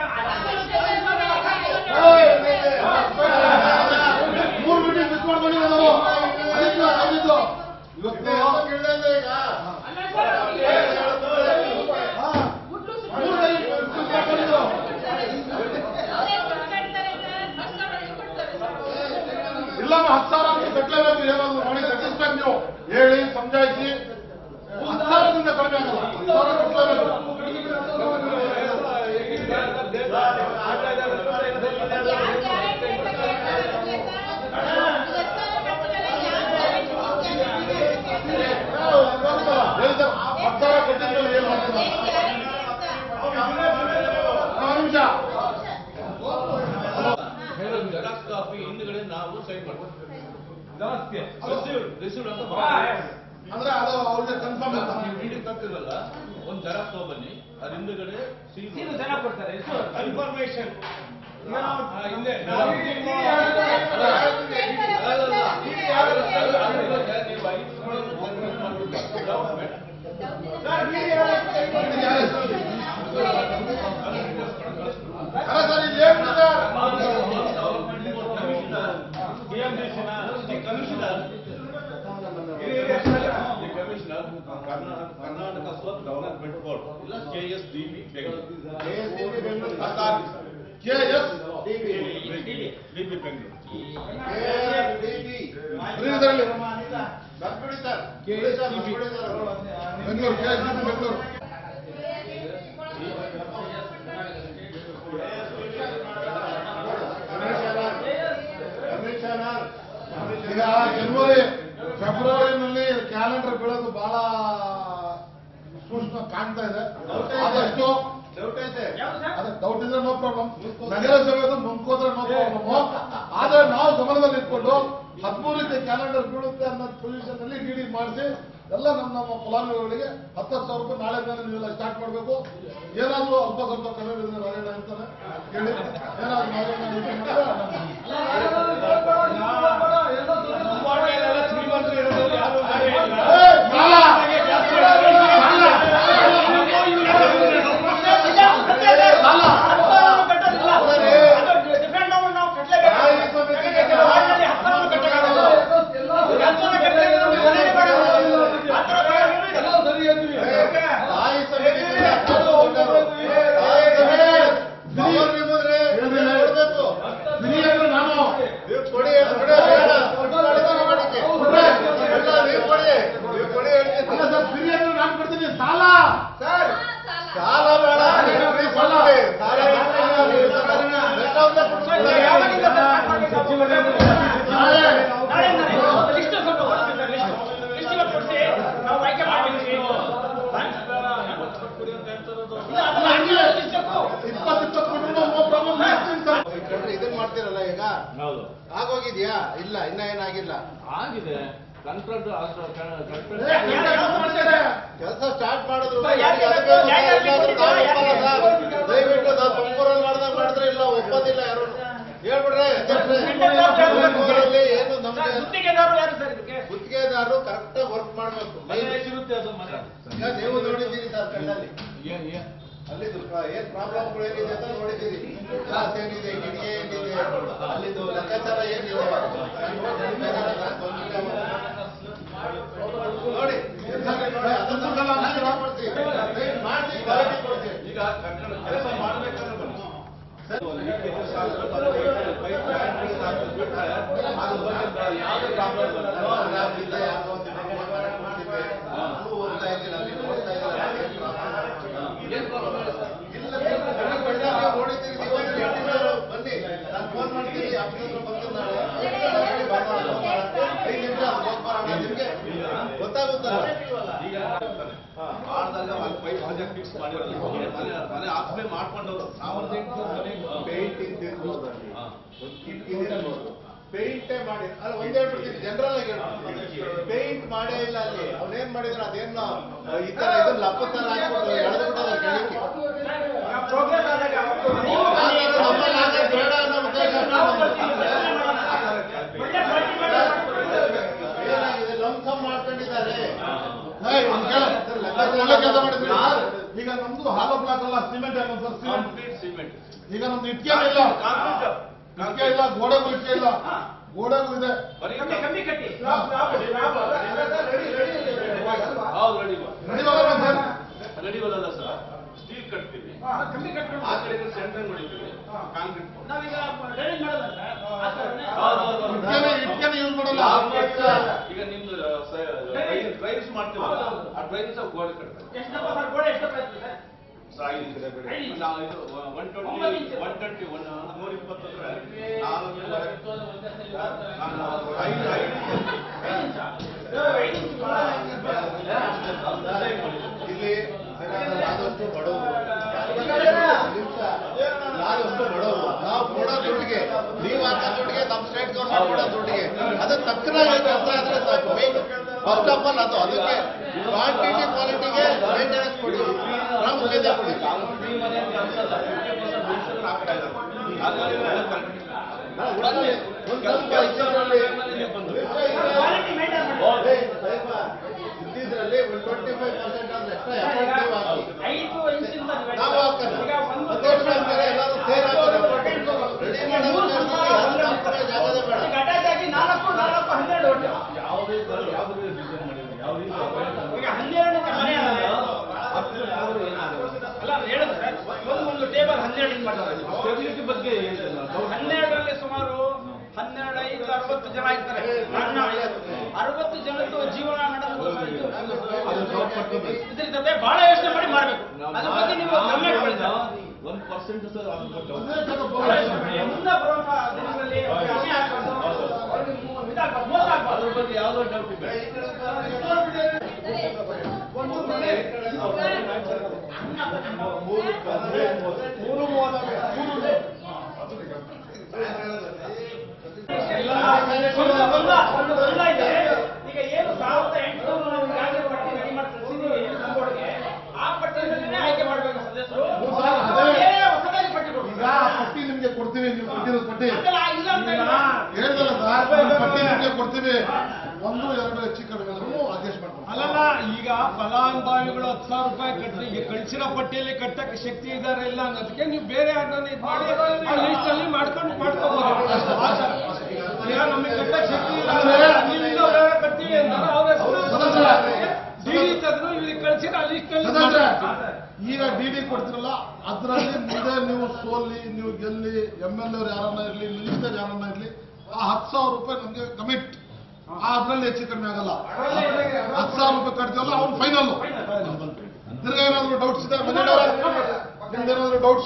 ಮೂರು ಮೀಟಿಂಗ್ ಮಿಸ್ ಮಾಡ್ಕೊಂಡಿದ್ದೀವಿ ನಾವು ಅದಕ್ಕೆ ಇವತ್ತು ಬಂದಿದ್ದು. ಇವತ್ತು ಕೇಳಿದ್ರೆ ಈಗ ಅಲ್ಲ ಸರ್, ಅವ್ರಿಗೆ ಹಾ, ಹುಟ್ಟು ಮೂರು ಮೀಟಿಂಗ್ ಮಿಸ್ ಮಾಡ್ಕೊಂಡಿದ್ದು. ಅವ್ರೇ ಮಾತಾಡ್ತಾರೆ ಸರ್, ಹತ್ತು ಸಾವಿರ ಕೊಡ್ತಾರೆ ಸರ್. ಇಲ್ಲಮ್ಮ ಹತ್ತು ಸಾವಿರ ಅಂತ ಕಟ್ಟಲೇಬೇಕು ಏನಾದ್ರು ಮಾಡಿ ಕಟ್ಟಿಸ್ಬೇಕು ನೀವು ಹೇಳಿ ಸಮಜಾಯಿಸಿ ಹತ್ತು ಸಾವಿರದಿಂದ ಕಡಿಮೆ ಆಗಲ್ಲ ಹತ್ತು ಸಾವಿರ ಕಟ್ಟಲೇಬೇಕು ಯಾರ್ ಗ್ಯಾರಂಟಿ ಅಂತ ಕೇಳ್ತಾರೆ ಅವ್ರಿಗೆ ಸರ್? ಹತ್ತು ಸಾವಿರ ಕಟ್ಟಿದ್ದಾರೆ, ಯಾರ್ ಗ್ಯಾರಂಟಿ ಅಂತ ಕೇಳ್ತಾರೆ? ಹೇಳಿ ಸರ್ ಹತ್ತು ಸಾವಿರ ಕಟ್ಟಿದ್ಮೇಲೆ ಏನ್ ಮಾಡ್ತೀರಾ ಏನ್ ಗ್ಯಾರಂಟಿ ಅಂತ? ಒಂದು ನಿಮಿಷ ಜೆರಾಕ್ಸ್ ಕಾಪಿ ಹಿಂದ್ಗಡೆ ನಾವು ಸೈನ್ ಮಾಡ್ತೀವಿ ಜಾಸ್ತಿ ರಿಸೀವ್ಡ್ ರಿಸೀವ್ಡ್ ಅಂತ ಹಾ, ಅಂದ್ರೆ ಅದು ಅವ್ರಿಗೆ ಕನ್ಫರ್ಮ್ ಅಂತ ನೀವು ಮೀಟಿಂಗ್ ತರ್ತಿರಲ್ಲ ಒಂದು ಜೆರಾಕ್ಸ್ ತಗೊಬನ್ನಿ ಅದ್ರ ಹಿಂದ್ಗಡೆ ಸೀಲು ಸೀಲ್ ಜನ ಕೊಡ್ತಾರೆ ಎಷ್ಟು ಇನ್ಫಾರ್ಮೇಶನ್ ಹಿಂದೆ ಅಲ್ಲ ಸರ್ ಇದು ಏನ್ ಸರ್ ಕರ್ನಾಟಕ ಸ್ವತ್ ಡೆವಲಪ್ಮೆಂಟ್ ಬೋರ್ಡ್ ಇಲ್ಲ K S D B Bengaluru KSDB Bengaluru K S D B Bengaluru KSDB. ಇದರಲ್ಲಿ ಬರ್ಬಿಡಿ ಸರ್ ಬಿಡಿ ಸರ್, ಬರ್ಬಿಡಿ sir. Bengaluru K S Bengaluru commissioner ಈಗ ಜನವರಿ ಫೆಬ್ರವರಿನಲ್ಲಿ ಕ್ಯಾಲೆಂಡರ್ ಬೀಳೋದು ಬಹಳ ಸೂಕ್ಷ್ಮ ಕಾಣ್ತಾ ಇದೆ ಆದಷ್ಟು ಡೌಟ್ ಐತೆ ಅದೇ ಡೌಟ್ ಇದ್ರೆ ನೋ ಪ್ರಾಬ್ಲಮ್ ನಗರಸಭೆದು ಮುಂಕೋದ್ರೆ ನೋ ಪ್ರಾಬ್ಲಮ್ ಆದ್ರೆ ನಾವು ಗಮನದಲ್ಲಿ ಇಟ್ಕೊಂಡು ಹದಿಮೂರಕ್ಕೆ ಕ್ಯಾಲೆಂಡರ್ ಬೀಳುತ್ತೆ ಅನ್ನೋ ಪೊಸಿಷನ್ ಅಲ್ಲಿ ಡಿ ಮಾಡಿಸಿ ಎಲ್ಲ ನಮ್ಮ ನಮ್ಮ ಫಲಾನುಭವಿಗಳಿಗೆ ಹತ್ತು ಸಾವಿರ ರೂಪಾಯಿ ನಾಳೆ ಮೇಲೆ ನೀವೆಲ್ಲ ಸ್ಟಾರ್ಟ್ ಮಾಡಬೇಕು ಏನಾದ್ರೂ ಅಲ್ಪ ಸ್ವಲ್ಪ ಕಡಿಮೆ ಬಿದ್ದರೆ ನಾರಾಯಣ ಅಂತಾನೆ ಹೇಳಿ ಏನಾದ್ರು ನಾರಾಯಣ ಯೋಚನೆ ಮಾಡಿದ್ರೆ ಏ, ಸಾಲ! ತಾಯಿ ಸಮಿತಿ ತಾಯಿ ಸಮಿತಿ ಪವರ್ ನಿಮ್ಮದ್ರಿ ಕೊಡ್ಬೇಕು ಹಿರಿಯರು ನಾನು ನೀವು ಕೊಡಿ ಕೊಡಿ ಬೇಡ ಕೊಡ್ತಾರೆ ಮಾಡಿಕೆ. ಎಲ್ಲ ನೀವು ಕೊಡಿ ನೀವು ಕೊಡಿ ಅಲ್ಲ ಹೇಳ್ತೀನಿ ಸರ್ ಹಿರಿಯರು ನಾನು ಕೊಡ್ತೀನಿ ಸಾಲ ಸರ್ ಸಾಲ ಬೇಡ ನೀವು free ಕೊಡಿ. ಸಾಲ ಬೇಡ. ಬೇಕಾದ್ರೆ ಕೊಡ್ಸ್ಕೊಡಿ. ನಾಳೆ ಅಲ್ಲ, ಹಂಗೆ ಇಪ್ಪತ್ತು ಇಪ್ಪತ್ತು ಕೊಟ್ಟರು ನೋ ಪ್ರಾಬ್ಲಮ್ ಸರ್ ಈ ಕಡೆ ಇದನ್ ಮಾಡ್ತೀರಲ್ಲ ಈಗ ಹೌದು ಆಗೋಗಿದ್ಯಾ ಇಲ್ಲ ಇನ್ನ ಏನಾಗಿಲ್ಲ ಆಗಿದೆ ಕಂಟ್ರಾಕ್ಟ್ ಕೆಲಸ ಸ್ಟಾರ್ಟ್ ಮಾಡಿದ್ರು ಸರ್, ಯಾಕೆ ಅದಕ್ಕೆ ಇವತ್ತು ಜಾಗ ಎಲ್ಲಾದ್ರೂ ಕೊಟ್ಟಿದ್ದೀರಾ? ನಾವು ಯಾಕೆ ಒಪ್ಪಲ್ಲ ಸರ್. ಕೊಟ್ಟಿದ್ದೀರಾ? ದಯವಿಟ್ಟು ನಾವು ತುಮಕೂರಲ್ಲಿ ಮಾಡ್ದಂಗ್ ಮಾಡಿದ್ರೆ ಇಲ್ಲ ಒಪ್ಪೋದಿಲ್ಲ ಯಾರು ಹೇಳ್ಬಿಡ್ರೆ ಅಧ್ಯಕ್ಷರೇ. ಖಂಡಿತ ಯಾರು? ತುಮಕೂರಲ್ಲಿ ಏನು ನಮ್ಗೆ ಗುತ್ತಿಗೆದಾರರು ಯಾರು ಸರ್ ಇದಕ್ಕೆ ಗುತ್ತಿಗೆದಾರರು ಕರೆಕ್ಟ್ ಆಗಿ ವರ್ಕ್ ಮಾಡ್ಬೇಕು ಮನೆ ಸಿಗುತ್ತೆ ಅದು ಮನೆ ಈಗ ನೀವು ನೋಡಿದ್ದೀರಿ ಸರ್ ಕಣ್ಣಲ್ಲಿ ಏನ್ ಏನ್ ಅಲ್ಲಿದು ಪ್ರ- ಏನ್ ಪ್ರಾಬ್ಲಮ್ಗಳು ಏನಿದೆ ಅಂತ ನೋಡಿದ್ದೀರಿ ಗ್ಲಾಸ್ ಏನಿದೆ ಕಿಟಕಿ ಏನಿದೆ ಅಲ್ಲಿದು ಲೆಕ್ಕಾಚಾರ ಏನಿದೆ ನೋಡಿ ನೋಡಿ, ಅದನ್ನ ಮಾಡಿ ಕೊಡ್ತೀವಿ. ಮಾಡಿ guarantee ಕೊಡ್ತೀವಿ. ಈಗ ಕಟ್ಟಡ ಕೆಲಸ ಮಾಡ್ಬೇಕಂದ್ರೆ ಬನ್ನಿ ಲೀಕೇಜ್ ಸಾಕು, ಅದು ಪೈಪ್ ಜಾಯಿಂಟ್ ಸಾಕು ಬಿಟ್ರೆ ಅದ್ರ ಬಗ್ಗೆ ಯಾವುದೇ ಪ್ರಾಬ್ಲಮ್ ಅದು ಇಲ್ಲ ಯಾವ್ದಿದೆ, ಯಾವ್ದೋ ಒಂದು ನಿರ್ಮಾಣ ಮಾಡ್ತಿದ್ವಿ. ಅದು ಓದ್ತಾ ಇದ್ದೀರ, ಅಲ್ಲಿ ಓದ್ತಾ ಇದ್ದೀರ, ಏನ್ problem? ಏನ್ ಪ್ರಾಬ್ಲಮ್ ಇಲ್ಲ ಸರ್ ಇಲ್ಲ, ನೀವು ಕಣ್ಣು ಕಣ್ಣಾಗೆ ನೋಡಿದ್ದೀರಿ, ನೀವು ಒಂದು ಗಂಟೆ ಮೇಲೆ ಬನ್ನಿ ನಾನು ಫೋನ್ ಮಾಡ್ತೀನಿ ಆಫೀಸರ್ ಬರ್ತೀನಿ ನಾಳೆ ಬನ್ನಿ, ಬರೋಣ. ಐದು ನಿಮಿಷ ಹೋಗ್ ಬರೋಣ ನಿಮ್ಗೆ ಗೊತ್ತಾಗುತ್ತಲ್ಲ ಈಗ ಆಡ್ದಾಗ ಅಲ್ಲಿ ಪೈಪ್ ಪ್ರಾಜೆಕ್ಟ್ ಫಿಕ್ಸ್ ಮಾಡಿರಲ್ಲ ಮನೆ ಮನೆ ಆಸ್ಮೆ ಮಾಡ್ಕೊಂಡವ್ರು ನಾವು ಪೇಂಟಿಂಗ್ ತಿರ್ಬೋದು ಅಲ್ಲಿ ಹಾ. ಒಂದು ಕಿಟಕಿ ತಿರ್ಬೋದು ಪೇಂಟೇ ಮಾಡಿ ಅಲ್ಲ ಒಂದ್ ಹೇಳ್ಬಿಡ್ತೀನಿ ಜನರಲ್ ಆಗಿ ಹೇಳ್ಬಿಡ್ತೀನಿ ಪೇಂಟ್ ಮಾಡೇ ಇಲ್ಲ ಅಲ್ಲಿ ಅವ್ನೇನ್ ಮಾಡಿದ್ರು ಅದೇನೋ ಈ ತರ ಇದನ್ನ ಲಪ್ಪ ತರ ಹಾಕ್ಬಿಟ್ಟು ಎಳೆದ್ಬಿಟ್ಟದ ಕೆಳಕ್ಕೆ ಪ್ರೋಗ್ರೆಸ್ ಆದಾಗ ಅವತ್ತು ನೀವು ಆ ಬನ್ನಿ. ಥರ ನಮ್ಮಲ್ಲಿ ಆಗೋದು ಬೇಡ ಅನ್ನೋ ಉದ್ದೇಶ ನಾವು ಬರ್ತೀವಿ, ಯೋಚನೆ ಮಾಡೋಣ. ಒಳ್ಳೆ ಪಾರ್ಟಿ ಮಾಡೋಣ. ಏನಾಗಿದೆ ಲಂಸಮ್ ಮಾಡ್ಕೊಂಡಿದ್ದಾರೆ ಏಯ್, ಒಂದ್ ಕೇಳು. ಒಳ್ಳೆ ಕೆಲಸ ಮಾಡಿದ್ರಿ ಈಗ ನಮ್ದು ಹಾಲೋ ಬ್ಲಾಕ್ ಅಲ್ಲ ಸಿಮೆಂಟ್ ಏನು ಸರ್ ಸಿಮೆಂಟ್ ಕಾಂಕ್ರೀಟ್ ಸಿಮೆಂಟ್ ಈಗ ನಮ್ದು ಇಟ್ಕೆ ಇಲ್ಲ ಇಟ್ಕೆ ಇಲ್ಲ ಗೋಡೆಗೂ ಇಟ್ಕೆ ಇಲ್ಲ ಗೋಡೆಗೂ ಇದೆ ಬರೀ ಕಮ್ಮಿ ಕಮ್ಮಿ ಕಟ್ಟಿ ಹೌದು ರೆಡಿ ರೆಡಿ ಮಾಡೋಣ ಸರ್ ರೆಡಿ ಬರಲ್ಲ ಸರ್ ಸ್ಟೀಲ್ ಕಟ್ತೀವಿ ಕಮ್ಮಿ ಕಟ್ಕೊಂಡು ಆ ಕಡೆ ಸೆಂಟ್ರಿಂಗ್ ಹೊಡಿತೀವಿ ಕಾಂಕ್ರೀಟ್ ನಾವೀಗ ರೆಡಿ ಮಾಡೋಣ ಆ ಥರನೇ. ಇಟ್ಕೆನೆ ಇಟ್ಕೆನೆ ಯೂಸ್ ಮಾಡಲ್ಲ ಈಗ ನಿಮ್ದು ಡ್ರೈವ್ಸ್ ಮಾಡ್ತೀವಲ್ಲ ಆ ಡ್ರೈವ್ಸ್ ಗೋಡೆ ಕಟ್ತಾರೆ ಎಷ್ಟು ದಪ್ಪ ಸರ್ ಗೋಡೆ ಎಷ್ಟು ದಪ್ಪ ಇರ್ತದೆ ನಾವು ಇದು one twenty one twenty one ನೂರ ಇಪ್ಪತ್ತಂದ್ರೆ ನಾಲ್ಕೂವರೆ ನಾನು ಐದು ಐದು ಐದು ಇಂಚು ಭಾಳ ಇಲ್ಲಿ ಆದಷ್ಟು ಬಡವರು ನಿಮಿಷ ಆದಷ್ಟು ಬಡವರು ನಾವು ಕೊಡೋ ದುಡ್ಡಿಗೆ ನೀವು ಹಾಕೋ ದುಡ್ಡಿಗೆ ನಮ್ಮ ಸ್ಟೇಟ್ ಗೌರ್ಮೆಂಟ್ ಕೊಡೋ ದುಡ್ಡಿಗೆ ಅದು ತಕ್ಕನಾಗಿ ಕೆಲಸ ಆದ್ರೆ ಸಾಕು ಫಸ್ಟ್ ಆಫ್ ಆಲ್ ಅದು ಅದಕ್ಕೆ ಕ್ವಾಂಟಿಟಿ ಕ್ವಾಲಿಟಿಗೆ ಮೇಂಟೆನೆನ್ಸ್ ಕೊಡಿ ಪ್ರಾಮುಖ್ಯತೆ ಕೊಡಿ ಹಾಗಾಗಿ ಒಂದ್ ಸ್ವಲ್ಪ ಇದರಲ್ಲಿ ಕ್ವಾಲಿಟಿ ಮೇಂಟೈನ್ ಮಾಡಿ ಇದ್ದಿದ್ರಲ್ಲಿ ಒಂದು ಟ್ವೆಂಟಿ ಫೈವ್ ಪರ್ಸೆಂಟ್ ಅಂದ್ರೆ ಎಕ್ಸ್ಟ್ರಾ ಎಫೆಕ್ಟಿವ್ ಆಗಿ ಐದು ಇಂಚಿಂದ divide ನಾವು ಹಾಕೋಣ ಈಗ ಒಂದು ಹದಿನೆಂಟು ಅಂತಾರೆ ಎಲ್ಲರೂ ಸೇರ್ ಹಾಕೋಣ ರೆಡಿ ಮಾಡೋ ಜಾಗದ ಬೇಡ ಈಗ ಅಟ್ಯಾಚ್ ಆಗಿ ನಾಲ್ಕು ನಾಲ್ಕು ಹನ್ನೆರಡು ಒಟ್ಟು ಯಾವುದೇ ತರ ಯಾವುದೇ ಡಿಸೈನ್ ಮಾಡಿಲ್ಲ ಯಾವ ರೀತಿ ಈಗ ಹನ್ನೆರಡಕ್ಕೆ ಮನೆ ಅಲ್ಲ ನಾನು ಹೇಳಿದ್ರೆ ಒಂದು ಒಂದು ಟೇಬಲ್ ಹನ್ನೆರಡು ಇಂಚ್ ಮಾಡ್ತಾರೆ ಸ್ಟೆಬಿಲಿಟಿ ಬಗ್ಗೆ ಏನಿಲ್ಲ ಹನ್ನೆರಡರಲ್ಲಿ ಸುಮಾರು ಹನ್ನೆರಡು ಐದು ಅರವತ್ತು ಜನ ಇರ್ತಾರೆ ನನ್ನ ಅರವತ್ತು ಜನದ್ದು ಜೀವನ ನಡೆದು ಇದ್ರ ಜೊತೆ ಬಹಳ ಯೋಚನೆ ಮಾಡಿ ಮಾಡ್ಬೇಕು ಅದ್ರ ಬಗ್ಗೆ ನೀವು ಗಮನ ಇಟ್ಕೊಳ್ತಾರೆ ಒಂದ್ ಪರ್ಸೆಂಟ್ ಸರ್ ಮುಂದೆ ಬರುವಂತ ದಿನಗಳಲ್ಲಿ ಅವ್ರಿಗೆ ಅನ್ಯಾಯ ಆಗ್ಬಾರ್ದು. ಅವ್ರಿಗೆ ಮು- ಇದಾಗ್ಬಾರ್ದು, ಮೋಸ ಆಗ್ಬಾರ್ದು. ಅದ್ರ ಬಗ್ಗೆ ಯಾವ್ದೋ ಡೌಟ್ ಇಲ್ಲ ಒಂದು ಮನೆ ಮೂರು ಮೂವತ್ತು ಮೂರು ಒಂದು ಬಂದ ಒಂದು ಬಂದ ಇದೆ ಈಗ ಏನು ಸಾವಿರದ ಎಂಟುನೂರು ನಾವು ಈಗಾಗಲೇ ಪಟ್ಟಿ ರೆಡಿ ಮಾಡಿ ಕಳಿಸಿದ್ದೀವಿ ಸಂಬೋರ್ಡ್ಗೆ ಆ ಪಟ್ಟಿಯನ್ನೇ ಆಯ್ಕೆ ಮಾಡಬೇಕು ಸದಸ್ಯರು ಸರ್, ಅದೇ. ಬೇರೆ ಹೊಸದಾಗಿ ಪಟ್ಟಿ ಈಗ ಕೊಡ್ಬೇಕು ಆ ಪಟ್ಟಿ ನಿಮ್ಗೆ ಕೊಡ್ತೀವಿ ನೀವು ಕೊಟ್ಟಿರೋ ಪಟ್ಟಿ ಅದೆಲ್ಲ ಇಲ್ಲ ಅಂತ ಇಲ್ಲ. ಹೇಳ್ದಲ್ಲ ಸರ್ ಈ ಪಟ್ಟಿ ನಿಮ್ಗೆ ಕೊಡ್ತೀವಿ ಒಂದು ಎರಡು ಹೆಚ್ಚು ಕಡಿಮೆ ಅಡ್ಜಸ್ಟ್ ಮಾಡ್ಕೊಂಡು ಅಲ್ಲಲ್ಲ ಈಗ ಫಲಾನುಭವಿಗಳು ಹತ್ತು ಸಾವಿರ ರೂಪಾಯಿ ಕಟ್ಟಿ ಈಗ ಕಳಿಸಿರೋ ಪಟ್ಟಿಯಲ್ಲಿ ಕಟ್ಟಕ್ಕೆ ಶಕ್ತಿ ಇದ್ದಾರೆ ಇಲ್ಲ ಅನ್ನೋದಕ್ಕೆ ನೀವು ಬೇರೆ ಯಾರನ್ನ ಇದು ಮಾಡಿ ಆ ಲಿಸ್ಟ್ ಅಲ್ಲಿ ಮಾಡ್ಕೊಂಡು ಮಾಡ್ಕೋಬಹುದು ಈಗ ನಮಗೆ ಕಟ್ಟಕ್ಕೆ ಶಕ್ತಿ ಇಲ್ಲ ನೀವಿಂದ ಬೇರೆ ಕಟ್ತೀವಿ ಅಂತಾರೆ ಅವ್ರ ಡಿ ಡಿ ತೆಗೆದು ಇವ್ರಿಗೆ ಕಳಿಸಿರೋ ಆ ಲಿಸ್ಟ್ ಅಲ್ಲಿ ಸದಾದ್ರೆ, ಮಾಡ್ತಾರೆ. ಈಗ ಡಿ ಡಿ ಕೊಡ್ತಿರಲ್ಲ ಅದರಲ್ಲಿ ಮುಂದೆ ನೀವು ಸೋಲಿ ನೀವು ಗೆಲ್ಲಿ ಎಮ್ ಎಲ್ ಎವ್ರು ಯಾರನ್ನ ಇರ್ಲಿ ಮಿನಿಸ್ಟರ್ ಯಾರನ್ನ ಇರ್ಲಿ ಆ ಹತ್ತು ಸಾವಿರ ರೂಪಾಯಿ ನಮ್ಗೆ ಕಮಿಟ್ ಅದ್ರಲ್ಲಿ ಹೆಚ್ಚು ಕಡಿಮೆ ಆಗಲ್ಲ ಹತ್ತು ಸಾವಿರ ರೂಪಾಯಿ ಕಟ್ತೀವಲ್ಲ ಅವ್ನು ಫೈನಲ್ ತಿರ್ಗಾ ಏನಾದ್ರು ಡೌಟ್ಸ್ ಇದೆ ಮನೆಯವ್ರೆ ನಿಮ್ದೇನಾದ್ರು ಡೌಟ್ಸ್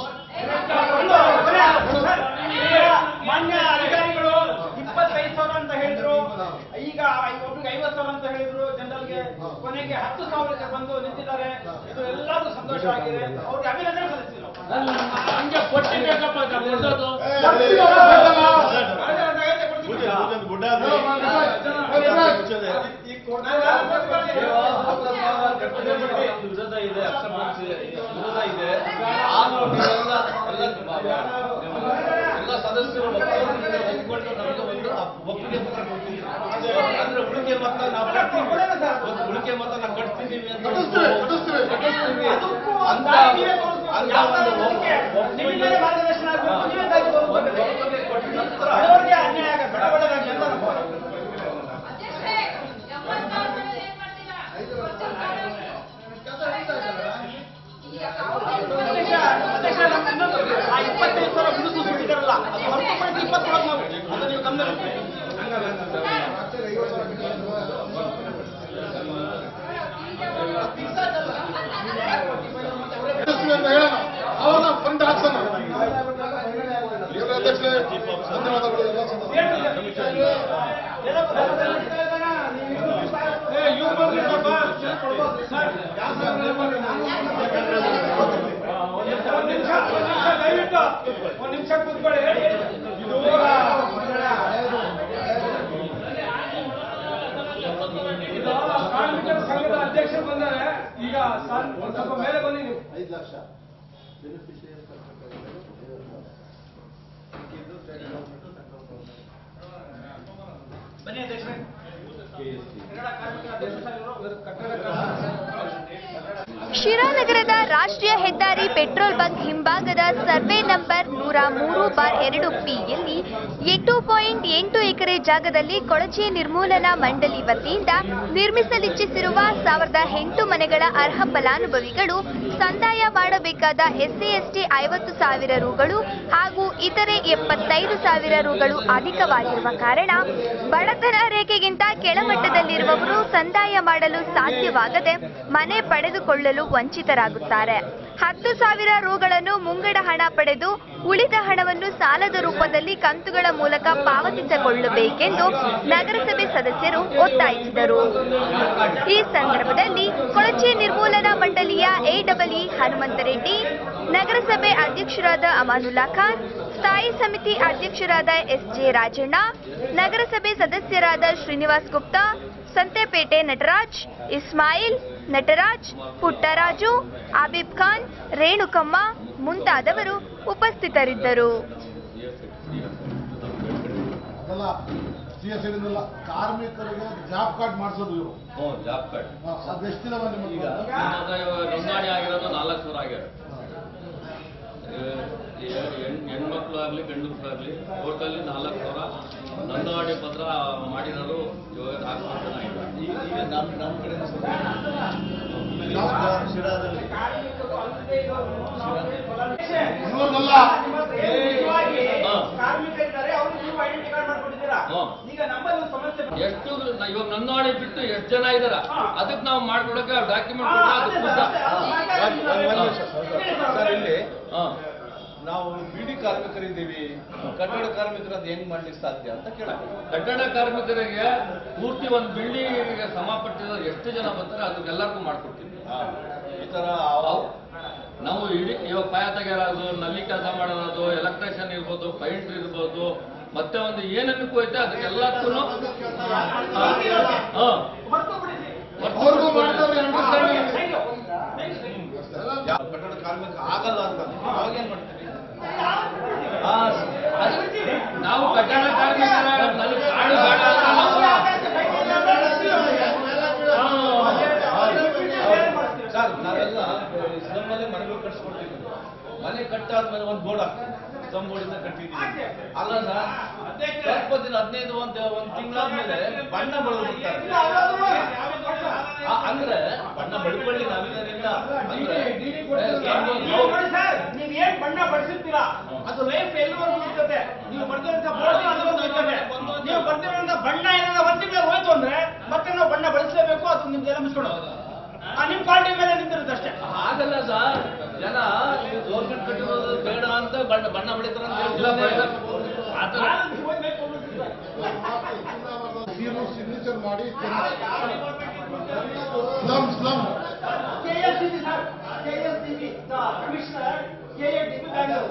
ಮಾನ್ಯ ಅಧಿಕಾರಿಗಳು ಇಪ್ಪತ್ತೈದು ಸಾವಿರ ಅಂತ ಹೇಳಿದ್ರು ಈಗ ಒಬ್ರಿಗೆ ಐವತ್ತು ಸಾವಿರ ಅಂತ ಹೇಳಿದ್ರು ಜನರಲ್ಗೆ ಕೊನೆಗೆ ಹತ್ತು ಸಾವಿರಕ್ಕೆ ಬಂದು ನಿಂತಿದ್ದಾರೆ ಇದು ಎಲ್ಲರೂ ಸಂತೋಷವಾಗಿದೆ ಅವ್ರಿಗೆ ಅಭಿನಂದನೆ ಸಲ್ಲಿಸ್ತೀವಿ ನಾವು. ಹಂಗೆ ಪಟ್ಟಿ ಬೇಕಪ್ಪ ಈಗ ಕೊಡೋದು. ಅದೇ ಒಂದು ಐವತ್ತು ಕೊಡ್ತೀವಿ. ವಿರೋಧ ಇದೆ acceptance ಇದೆ, ವಿರೋಧ ಇದೆ ಆದ್ರೂ ನೀವೆಲ್ಲ ಎಲ್ಲ ಎಲ್ಲ ಸದಸ್ಯರು ಒಪ್ಪಿಗೆ ಒಪ್ಪಿಕೊಂಡು ನಮಗೆ ಒಂದು ಒಪ್ಪಿಗೆ ಪತ್ರ ಕೊಡ್ತೀವಿ ಅಂದ್ರೆ ಉಳಿಕೆ ಮೊತ್ತ ನಾವು ಕಟ್ತೀವಿ ಉಳಿಕೆ ಮೊತ್ತ ನಾವು ಕಟ್ತಿದ್ದೀವಿ ಅಂತ ಕಟ್ಟಿಸ್ತೀವಿ ಕಟ್ಟಿಸ್ತೀವಿ ಕಟ್ಟಿಸ್ತೀವಿ ಅದಕ್ಕೂ ಅಂತ ದಾರಿ ನೀವೇ ತೋರಿಸ್ಬೇಕು. ಅಂತ ಯಾವ ಒಂದು ತರ ಒಪ್ಪಿಗೆ- ನಿಮ್ಮಿಂದಲೇ ಮಾರ್ಗದರ್ಶನ ಆಗ್ಬೇಕು, ನೀವೇ ದಾರಿ ತೋರಿಸ್ಬೇಕು. ಒಂದು ಒಪ್ಪಿಗೆ ಕೊಟ್ಟ ನಂತರ ಬಡವರಿಗೆ ಅನ್ಯಾಯ ಆಗ ಬಡ ಬಡವರಿಗೆ ಅಂತ ನಾವು ಅಧ್ಯಕ್ಷರೇ ಎಂಬತ್ತಾರು ಮೇಲೆ ಏನ್ ಮಾಡ್ತೀರಾ ಈಗ ಅಧ್ಯಕ್ಷ, ಅಧ್ಯಕ್ಷ, ನಮ್ಗೆ ಇನ್ನೊಂದು ಆ ಇಪ್ಪತ್ತೈದು ಸಾವಿರ ಬಿಡುಸು ಸುಟ್ಟಿದಾರಲ್ಲ ಅದು ಹೊರತುಪಡಿಸಿ ಇಪ್ಪತ್ತು ಕೊಡೋದು ನಾವು ಅದನ್ನ ನೀವು ಗಮನ ಕಟ್ಟಿಸ್ತೀವಿ ಅಂತ ಹೇಳೋಣ ಅವಾಗ ಫಂಡ್ ಹಾಕ್ಸೋಣ ಇವ್ರ ಅಧ್ಯಕ್ಷರೇ ಧನ್ಯವಾದಗಳು ಎಲ್ಲ ಸದಸ್ಯರು. ಏ, ಇವ್ರು ಬರ್ಲಿಲ್ಲಪ್ಪ. ಸರ್, ಒಂದ್ ನಿಮಿಷ, ಒಂದ್ ನಿಮಿಷ ದಯವಿಟ್ಟು ಒಂದ್ ನಿಮಿಷ ಕೂತ್ಕೊಳ್ಳಿ ಇದು ಈಗ ಸರ್ ಒಂದ್ ಸ್ವಲ್ಪ ಮೇಲೆ ಬನ್ನಿ ನೀವು ಐದು ಲಕ್ಷ ಬನ್ನಿ ಅಧ್ಯಕ್ಷರೇ ಕನ್ನಡ ಕಾರ್ಮಿಕರ ಅಧ್ಯಕ್ಷ ಸರ್ ಇವರು ಕಟ್ಟಡ ಕಾರ್ಮಿಕರು. ಶಿರಾನಗರದ ರಾಷ್ಟ್ರೀಯ ಹೆದ್ದಾರಿ ಪೆಟ್ರೋಲ್ ಬಂಕ್ ಹಿಂಭಾಗದ ಸರ್ವೆ ನಂಬರ್ ನೂರ ಮೂರು ಬಾರ್ ಎರಡು ಪಿಯಲ್ಲಿ ಎಂಟು ಪಾಯಿಂಟ್ ಎಂಟು ಎಕರೆ ಜಾಗದಲ್ಲಿ ಕೊಳಚೆ ನಿರ್ಮೂಲನಾ ಮಂಡಳಿ ವತಿಯಿಂದ ನಿರ್ಮಿಸಲಿಚ್ಛಿಸಿರುವ ಸಾವಿರದ ಎಂಟು ಮನೆಗಳ ಅರ್ಹ ಫಲಾನುಭವಿಗಳು ಸಂದಾಯ ಮಾಡಬೇಕಾದ ಎಸ್ಸಿ ಎಸ್ಟಿ ಐವತ್ತು ಸಾವಿರ ರುಗಳು ಹಾಗೂ ಇತರೆ ಎಪ್ಪತ್ತೈದು ಸಾವಿರ ರುಗಳು ಅಧಿಕವಾಗಿರುವ ಕಾರಣ ಬಡತನ ರೇಖೆಗಿಂತ ಕೆಳಮಟ್ಟದಲ್ಲಿರುವವರು ಸಂದಾಯ ಮಾಡಲು ಸಾಧ್ಯವಾಗದೆ ಮನೆ ಪಡೆದುಕೊಳ್ಳಲು ವಂಚಿತರಾಗುತ್ತಾರೆ ಹತ್ತು ಸಾವಿರ ರುಗಳನ್ನು ಮುಂಗಡ ಹಣ ಪಡೆದು ಉಳಿದ ಹಣವನ್ನು ಸಾಲದ ರೂಪದಲ್ಲಿ ಕಂತುಗಳ ಮೂಲಕ ಪಾವತಿಸಿಕೊಳ್ಳಬೇಕೆಂದು ನಗರಸಭೆ ಸದಸ್ಯರು ಒತ್ತಾಯಿಸಿದರು ಈ ಸಂದರ್ಭದಲ್ಲಿ ಕೊಳಚೆ ನಿರ್ಮೂಲನಾ ಮಂಡಳಿಯ ಎಡಬ್ಲ್ಇ ಹನುಮಂತರೆಡ್ಡಿ ನಗರಸಭೆ ಅಧ್ಯಕ್ಷರಾದ ಅಮಾನುಲ್ಲಾ ಖಾನ್ ಸ್ಥಾಯಿ ಸಮಿತಿ ಅಧ್ಯಕ್ಷರಾದ ಎಸ್ ಜೆ ರಾಜಣ್ಣ ನಗರಸಭೆ ಸದಸ್ಯರಾದ ಶ್ರೀನಿವಾಸ್ ಗುಪ್ತಾ ಸಂತೆಪೇಟೆ ನಟರಾಜ್ ಇಸ್ಮಾಯಿಲ್ ನಟರಾಜ್ ಪುಟ್ಟರಾಜು ಆಬಿಬ್ ಖಾನ್ ರೇಣುಕಮ್ಮ ಮುಂತಾದವರು ಉಪಸ್ಥಿತರಿದ್ದರು ಅದೆಲ್ಲ ಸಿ ಎಸ್ ಇಲ್ಲ ಕಾರ್ಮಿಕರಿಗೆ ಜಾಬ್ ಕಾರ್ಡ್ ಮಾಡಿಸೋದು ಇವರು ಹ್ಞೂ ಜಾಬ್ ಕಾರ್ಡ್ ಅದೆಷ್ಟು ದಿನ ಬಂದು ಈಗ ನಿಮಗೆ ಇವಾಗ ಇವಾಗ ನೋಂದಣಿ ಆಗಿರೋದು ನಾಲ್ಕು ಸಾವಿರ ಆಗ್ಯಾರ ಹೆಣ್ಮಕ್ಳು ಆಗಲಿ ಗಂಡು ಆಗಲಿ ಟೋಟಲಿ ನಾಲ್ಕು ಸಾವಿರ ನೋಂದಣಿ ಪತ್ರ ಮಾಡಿರೋರು ಇವಾಗ ನಾಲ್ಕು ಸಾವಿರ ಜನ ಆಗಿದ್ದಾರೆ ಈಗ ನಮ್ಮ ನಮ್ಮ ಕಡೆ ಶಿರಾದಲ್ಲಿ ಇವ್ರನ್ನೆಲ್ಲ ನಿಜವಾಗಿ ಹಾ. ಕಾರ್ಮಿಕರಿದ್ದಾರೆ ಅವ್ರಿಗೆ ನೀವು ಐಡೆಂಟಿ ಕಾರ್ಡ್ ಮಾಡ್ಕೊಂಡಿದ್ದೀರಾ ಹಾ. ಈಗ ನಮ್ಮಲ್ಲಿ ಒಂದು ಸಮಸ್ಯೆ ಎಷ್ಟು ನ- ಇವಾಗ ನೋಂದಣಿ ಬಿಟ್ಟು ಎಷ್ಟು ಜನ ಇದಾರ ಅದಕ್ಕೆ ನಾವು ಮಾಡ್ಕೊಡಕ್ಕೆ ಡಾಕ್ಯುಮೆಂಟ್ ಹಾ, ಕೊಟ್ಟರೆ ಅದೇ ಅದು ಸರ್, ಖುದ್ದ. ಅದೇ. ಒಂದ್- ಒಂದ್- ಒಂದ್ ನಿಮಿಷ ಸರ್, ಸರ್. ಸರ್ ಇಲ್ಲಿ ಹಾ. ನಾವು ಬಿಡಿ ಕಾರ್ಮಿಕರಿದ್ದೀವಿ ಕಟ್ಟಡ ಕಾರ್ಮಿಕರು ಅದು ಹೆಂಗ್ ಮಾಡ್ಲಿಕ್ಕೆ ಸಾಧ್ಯ ಅಂತ ಕೇಳಕ್ಕೆ ಕಟ್ಟಡ ಕಾರ್ಮಿಕರಿಗೆ ಪೂರ್ತಿ ಒಂದು ಬಿಲ್ಡಿಂಗಿಗೆ ಸಮಪಟ್ಟಿದ ಎಷ್ಟು ಜನ ಬರ್ತಾರೆ ಅದಕ್ಕೆಲ್ಲರಿಗೂ ಮಾಡ್ಕೊಡ್ತೀವಿ ಹಾ. ಈ ತರ ಅವ್- ನಾವು ಇಡೀ ಇವಾಗ ಪಾಯ ತೆಗೆಯೋದು ನಲ್ಲಿ ಕೆಲಸ ಮಾಡೋದು ಎಲೆಕ್ಟ್ರಿಷಿಯನ್ ಇರ್ಬೋದು ಪೈಂಟ್ರ್ ಇರ್ಬೋದು ಮತ್ತೆ ಒಂದು ಏನನ್ನಕ್ಕೂ ಐತೆ ಅದಕ್ಕೆಲ್ಲಕ್ಕೂ ಅವ್ರಿಗೂ ಮಾಡ್ತಾರೆ ಅಂಡರ್ಸ್ಟ್ಯಾಂಡಿಂಗ್ ಯಾವ ಕಟ್ಟಡ ಕಾರ್ಮಿಕ ಆಗಲ್ಲ ಅಂತ ಅವಾಗ ಏನ್ ಮಾಡ್ತೀವಿ ನಾವು ಕಟ್ಟಡ ಕಾರ್ಮಿಕರ ನನಗೆ ಕಾಡು ಬೇಡ ಅಂತ ನಾವು- ಸರ್ ನಾವೆಲ್ಲ ಸ್ಲಮ್ಮಲ್ಲೇ ಮನೆಗಳು ಕಟ್ಸ್ಕೊಡ್ತಿದ್ವಿ ಮನೆ ಕಟ್ಟಾದ್ಮೇಲೆ ಒಂದು ಬೋರ್ಡ್ ಹಾಕ್ತೀವಿ ಸ್ಲಮ್ ಬೋರ್ಡಿಂದ ಕಟ್ಟಿದ್ದೀವಿ ಅಲ್ಲ ಸರ್ ಸ್ವಲ್ಪ ದಿನ ಹದಿನೈದು ಒಂದು ಒಂದು ತಿಂಗಳಾದ್ಮೇಲೆ ಬಣ್ಣ ಬಳಿದು ಬಿಡ್ತಾರೆ ಆ, ಅಂದ್ರೆ ಬಣ್ಣ ಬಳ್ಕೊಳ್ಳಿ ನಾವೇನಿಲ್ಲ ಅಂದ್ರೆ ನೋಡಿ ಸರ್ ನೀವ್ ಏನ್ ಬಣ್ಣ ಬಡಿಸಿರ್ತೀರಾ ಅದು ಲೈಫ್ ಎಲ್ಲಿವರೆಗೂ ಇರ್ತದೆ ನೀವು ಬರ್ದಿರೋಂಥ ಬೋರ್ಡ್ ಅಲ್ಲಿವರೆಗೂ ಇರ್ತದೆ ನೀವು ಬರ್ದಿರೋಂಥ ಬಣ್ಣ ಏನಾರ ಒಂದ್ ತಿಂಗಳು ಹೋಯ್ತು ಅಂದ್ರೆ ಮತ್ತೆ ನಾವು ಬಣ್ಣ ಬಳಸಲೇಬೇಕು ಅದು ನಿಮ್ಗೆಲ್ಲ ಮಿಸ್ಕೊಡೋದು ಆ ನಿಮ್ ಪಾರ್ಟಿ ಮೇಲೆ ನಿಂತಿರುತ್ತೆ ಅಷ್ಟೇ ಆಗಲ್ಲ ಸರ್ ಜನ ಗೌರ್ಮೆಂಟ್ ಕಟ್ಟಿರೋದು ಬೇಡ ಅಂತ ಬಣ್ಣ ಬಣ್ಣ ಬಳಿತಾರ ಅಂತ ಇಲ್ಲ, ಹೇಳ್ತಾರೆ. ಬೇಡ. ಆ ಥರ ನೀರು ಸಿಗ್ನೇಚರ್ ಮಾಡಿ slum slum KLCB sir KLCB the commissioner KLCB Bangalore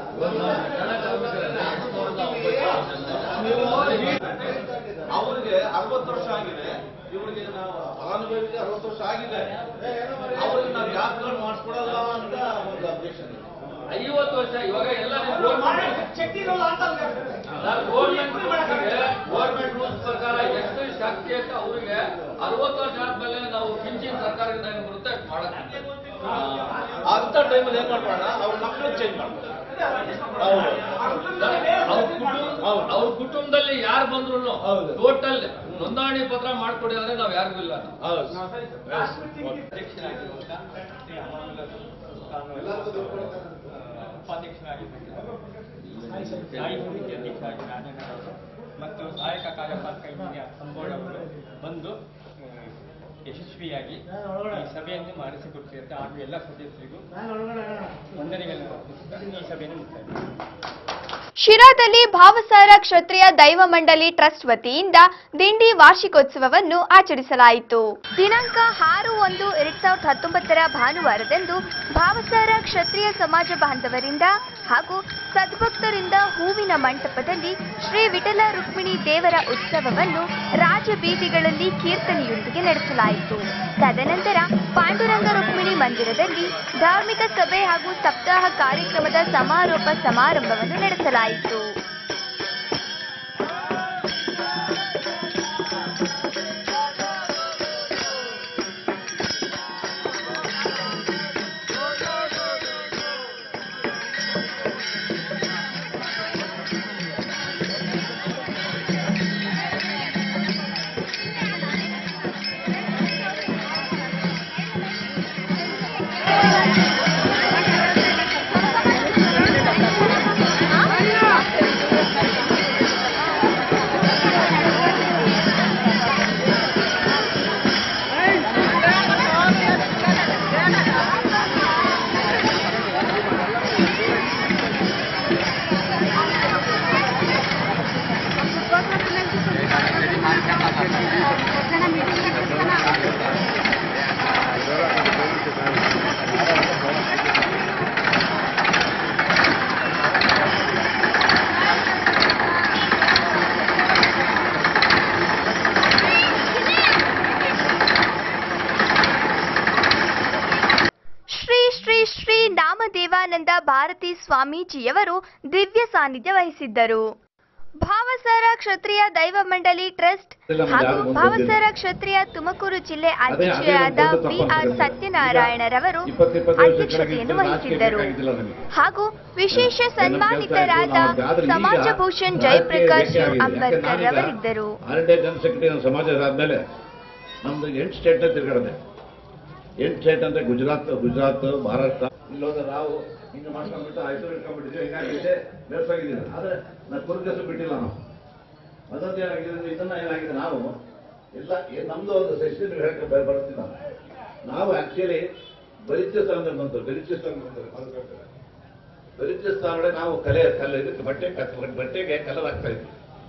ಅವ್ರಿಗೆ ಅರವತ್ತು ವರ್ಷ ಆಗಿದೆ ಇವ್ರಿಗೆ ನಾವು ಫಲಾನುಭವಿಗೆ ಅರವತ್ತು ವರ್ಷ ಆಗಿದೆ ಅವ್ರಿಗೆ ನಾವು ಜಾಬ್ ಕಾರ್ಡ್ ಮಾಡಿಸ್ಕೊಡಲ್ಲ ಅಂತ ಒಂದು ಅಬ್ಜೆಕ್ಷನ್ ಇದೆ ಐವತ್ತು ವರ್ಷ ಇವಾಗ ಎಲ್ಲ ಗೌರ್ಮೆಂಟ್ ಶಕ್ತಿ ಇರೋಲ್ಲ ಅಂತ ಗೌರ್ಮೆಂಟ್ ರೂಲ್ಸ್ ಪ್ರಕಾರ ಎಷ್ಟು ಶಕ್ತಿ ಅಂತ ಅವರಿಗೆ ಅರವತ್ತು ವರ್ಷ ಆದ್ಮೇಲೆ ನಾವು ಪಿಂಚಿನ್ ಸರ್ಕಾರದಿಂದ ಏನು ಬರುತ್ತೆ ಅಷ್ಟು ಮಾಡಕ್ಕೆ ಅಂತ ಟೈಮಲ್ಲಿ ಏನ್ ಮಾಡೋಣ ಅವ್ರ ಮಕ್ಕಳು ಚೇಂಜ್ ಮಾಡ್ತಾರೆ ಹೌದು ಅವ್ರ ಕುಟುಂಬ ಅವ್ರ ಕುಟುಂಬದಲ್ಲಿ ಯಾರು ಬಂದ್ರು ಹೌದು. ಟೋಟಲ್ ನೋಂದಣಿ ಪತ್ರ ಮಾಡ್ಕೊಡಿ ಅಂದ್ರೆ ನಾವ್ ಯಾರಿಗೂ ಇಲ್ಲ ಹೌದು ಮತ್ತು ಸಹಾಯಕ ಕಾರ್ಯಪಾಲಕ ಇಂಜಿನಿಯರ್ ಸಂಬೋಳ್ ಅವರು ಬಂದು ಆ, ಯಶಸ್ವಿಯಾಗಿ ಈ ಸಭೆಯನ್ನು ಮಾಡಿಸಿಕೊಡ್ತಿರುತ್ತೆ ಹಾಗೂ ಎಲ್ಲ ಸದಸ್ಯರಿಗೂ ವಂದನೆಗಳನ್ನು ಅರ್ಪಿಸುತ್ತಾ ಈ ಸಭೆಯನ್ನು ಮುಕ್ತಾಯ ಶಿರಾದಲ್ಲಿ ಭಾವಸಾರ ಕ್ಷತ್ರಿಯ ದೈವ ಮಂಡಳಿ ಟ್ರಸ್ಟ್ ವತಿಯಿಂದ ದಿಂಡಿ ವಾರ್ಷಿಕೋತ್ಸವವನ್ನು ಆಚರಿಸಲಾಯಿತು ದಿನಾಂಕ ಆರು ಒಂದು ಎರಡ್ ಸಾವಿರದ ಹತ್ತೊಂಬತ್ತರ ಭಾನುವಾರದಂದು ಭಾವಸಾರ ಕ್ಷತ್ರಿಯ ಸಮಾಜ ಬಾಂಧವರಿಂದ ಹಾಗೂ ಸದ್ಭಕ್ತರಿಂದ ಹೂವಿನ ಮಂಟಪದಲ್ಲಿ ಶ್ರೀ ವಿಠಲ ರುಕ್ಮಿಣಿ ದೇವರ ಉತ್ಸವವನ್ನು ರಾಜಬೀದಿಗಳಲ್ಲಿ ಕೀರ್ತನೆಯೊಂದಿಗೆ ನಡೆಸಲಾಯಿತು ತದನಂತರ ಪಾಂಡುರಂಗ ರುಕ್ಮಿಣಿ ಮಂದಿರದಲ್ಲಿ ಧಾರ್ಮಿಕ ಸಭೆ ಹಾಗೂ ಸಪ್ತಾಹ ಕಾರ್ಯಕ್ರಮದ ಸಮಾರೋಪ ಸಮಾರಂಭವನ್ನು ನಡೆಸಲಾಯಿತು ಶ್ರೀ ಶ್ರೀ ಶ್ರೀ ನಾಮದೇವಾನಂದ ಭಾರತಿ ಸ್ವಾಮೀಜಿಯವರು ದಿವ್ಯ ಸಾನ್ನಿಧ್ಯ ವಹಿಸಿದ್ದರು ಭಾವಸಾರ ಕ್ಷತ್ರಿಯ ದೈವ ಮಂಡಳಿ ಟ್ರಸ್ಟ್ ಹಾಗೂ ಭಾವಸಾರ ಕ್ಷತ್ರಿಯ ತುಮಕೂರು ಜಿಲ್ಲೆ ಅಧ್ಯಕ್ಷರಾದ ವಿ ಆರ್ ಸತ್ಯನಾರಾಯಣರವರು ಅಧ್ಯಕ್ಷತೆಯನ್ನು ವಹಿಸಿದ್ದರು ಹಾಗೂ ವಿಶೇಷ ಸನ್ಮಾನಿತರಾದ ಸಮಾಜ ಭೂಷಣ್ ಜಯಪ್ರಕಾಶ್ ಅಂಬೇಡ್ಕರ್ ರವರಿದ್ದರು ಆರ್ಡೇ ಜನರಲ್ ಸೆಕ್ರೆಟರಿ ನಮ್ಮ ಸಮಾಜ ಆದ್ಮೇಲೆ ನಮ್ದು ಎಂಟು ಸ್ಟೇಟ್ನ ತಿರ್ಗಾಡಿದೆ ಎಂಟು ಸ್ಟೇಟ್ ಅಂದ್ರೆ ಗುಜರಾತ್ ಗುಜರಾತ್ ಮಹಾರಾಷ್ಟ್ರ ಇಲ್ಲೋದ ನಾವು ಹಿಂಗೆ ಮಾಡ್ಕೊಂಡ್ಬಿಟ್ಟು ಆಯ್ತು ಇಟ್ಕೊಂಡ್ಬಿಟ್ಟಿದ್ವಿ ಹಿಂಗಾಗಿದೆ ಬೆಳೆಸೋಗಿದ್ದೀವಿ ಆದ್ರೆ ನಾ ಕುರುಗಸು ಬಿಟ್ಟಿಲ್ಲ ನಾವು ಅದೊಂದು ಏನಾಗಿದೆ ಅಂದ್ರೆ ಇದನ್ನ ಏನಾಗಿದೆ ನಾವು ಎಲ್ಲ ಏ- ನಮ್ದು ಒಂದು ಸೆಷನ್ ಹೇಳಕ್ಕೆ ಬ- ಬರ್ತೀವಿ ನಾವು ನಾವು ಆಕ್ಚುಲಿ ಬಲಿಚ್ಚಿಸ್ತಾನದಲ್ಲಿ ಬಂತು ಬಲಿಚ್ಚಿಸ್ತಾನ ಬಂತು ಬಲಿಚ್ಚಿಸ್ತಾನ ನಾವು ಕಲೆ ಕಲೆ ಇದಕ್ಕೆ ಬಟ್ಟೆ ಕತ್- ಬಟ್ಟೆಗೆ ಕಲರ್ ಹಾಕ್ತಾ ಇದ್ವಿ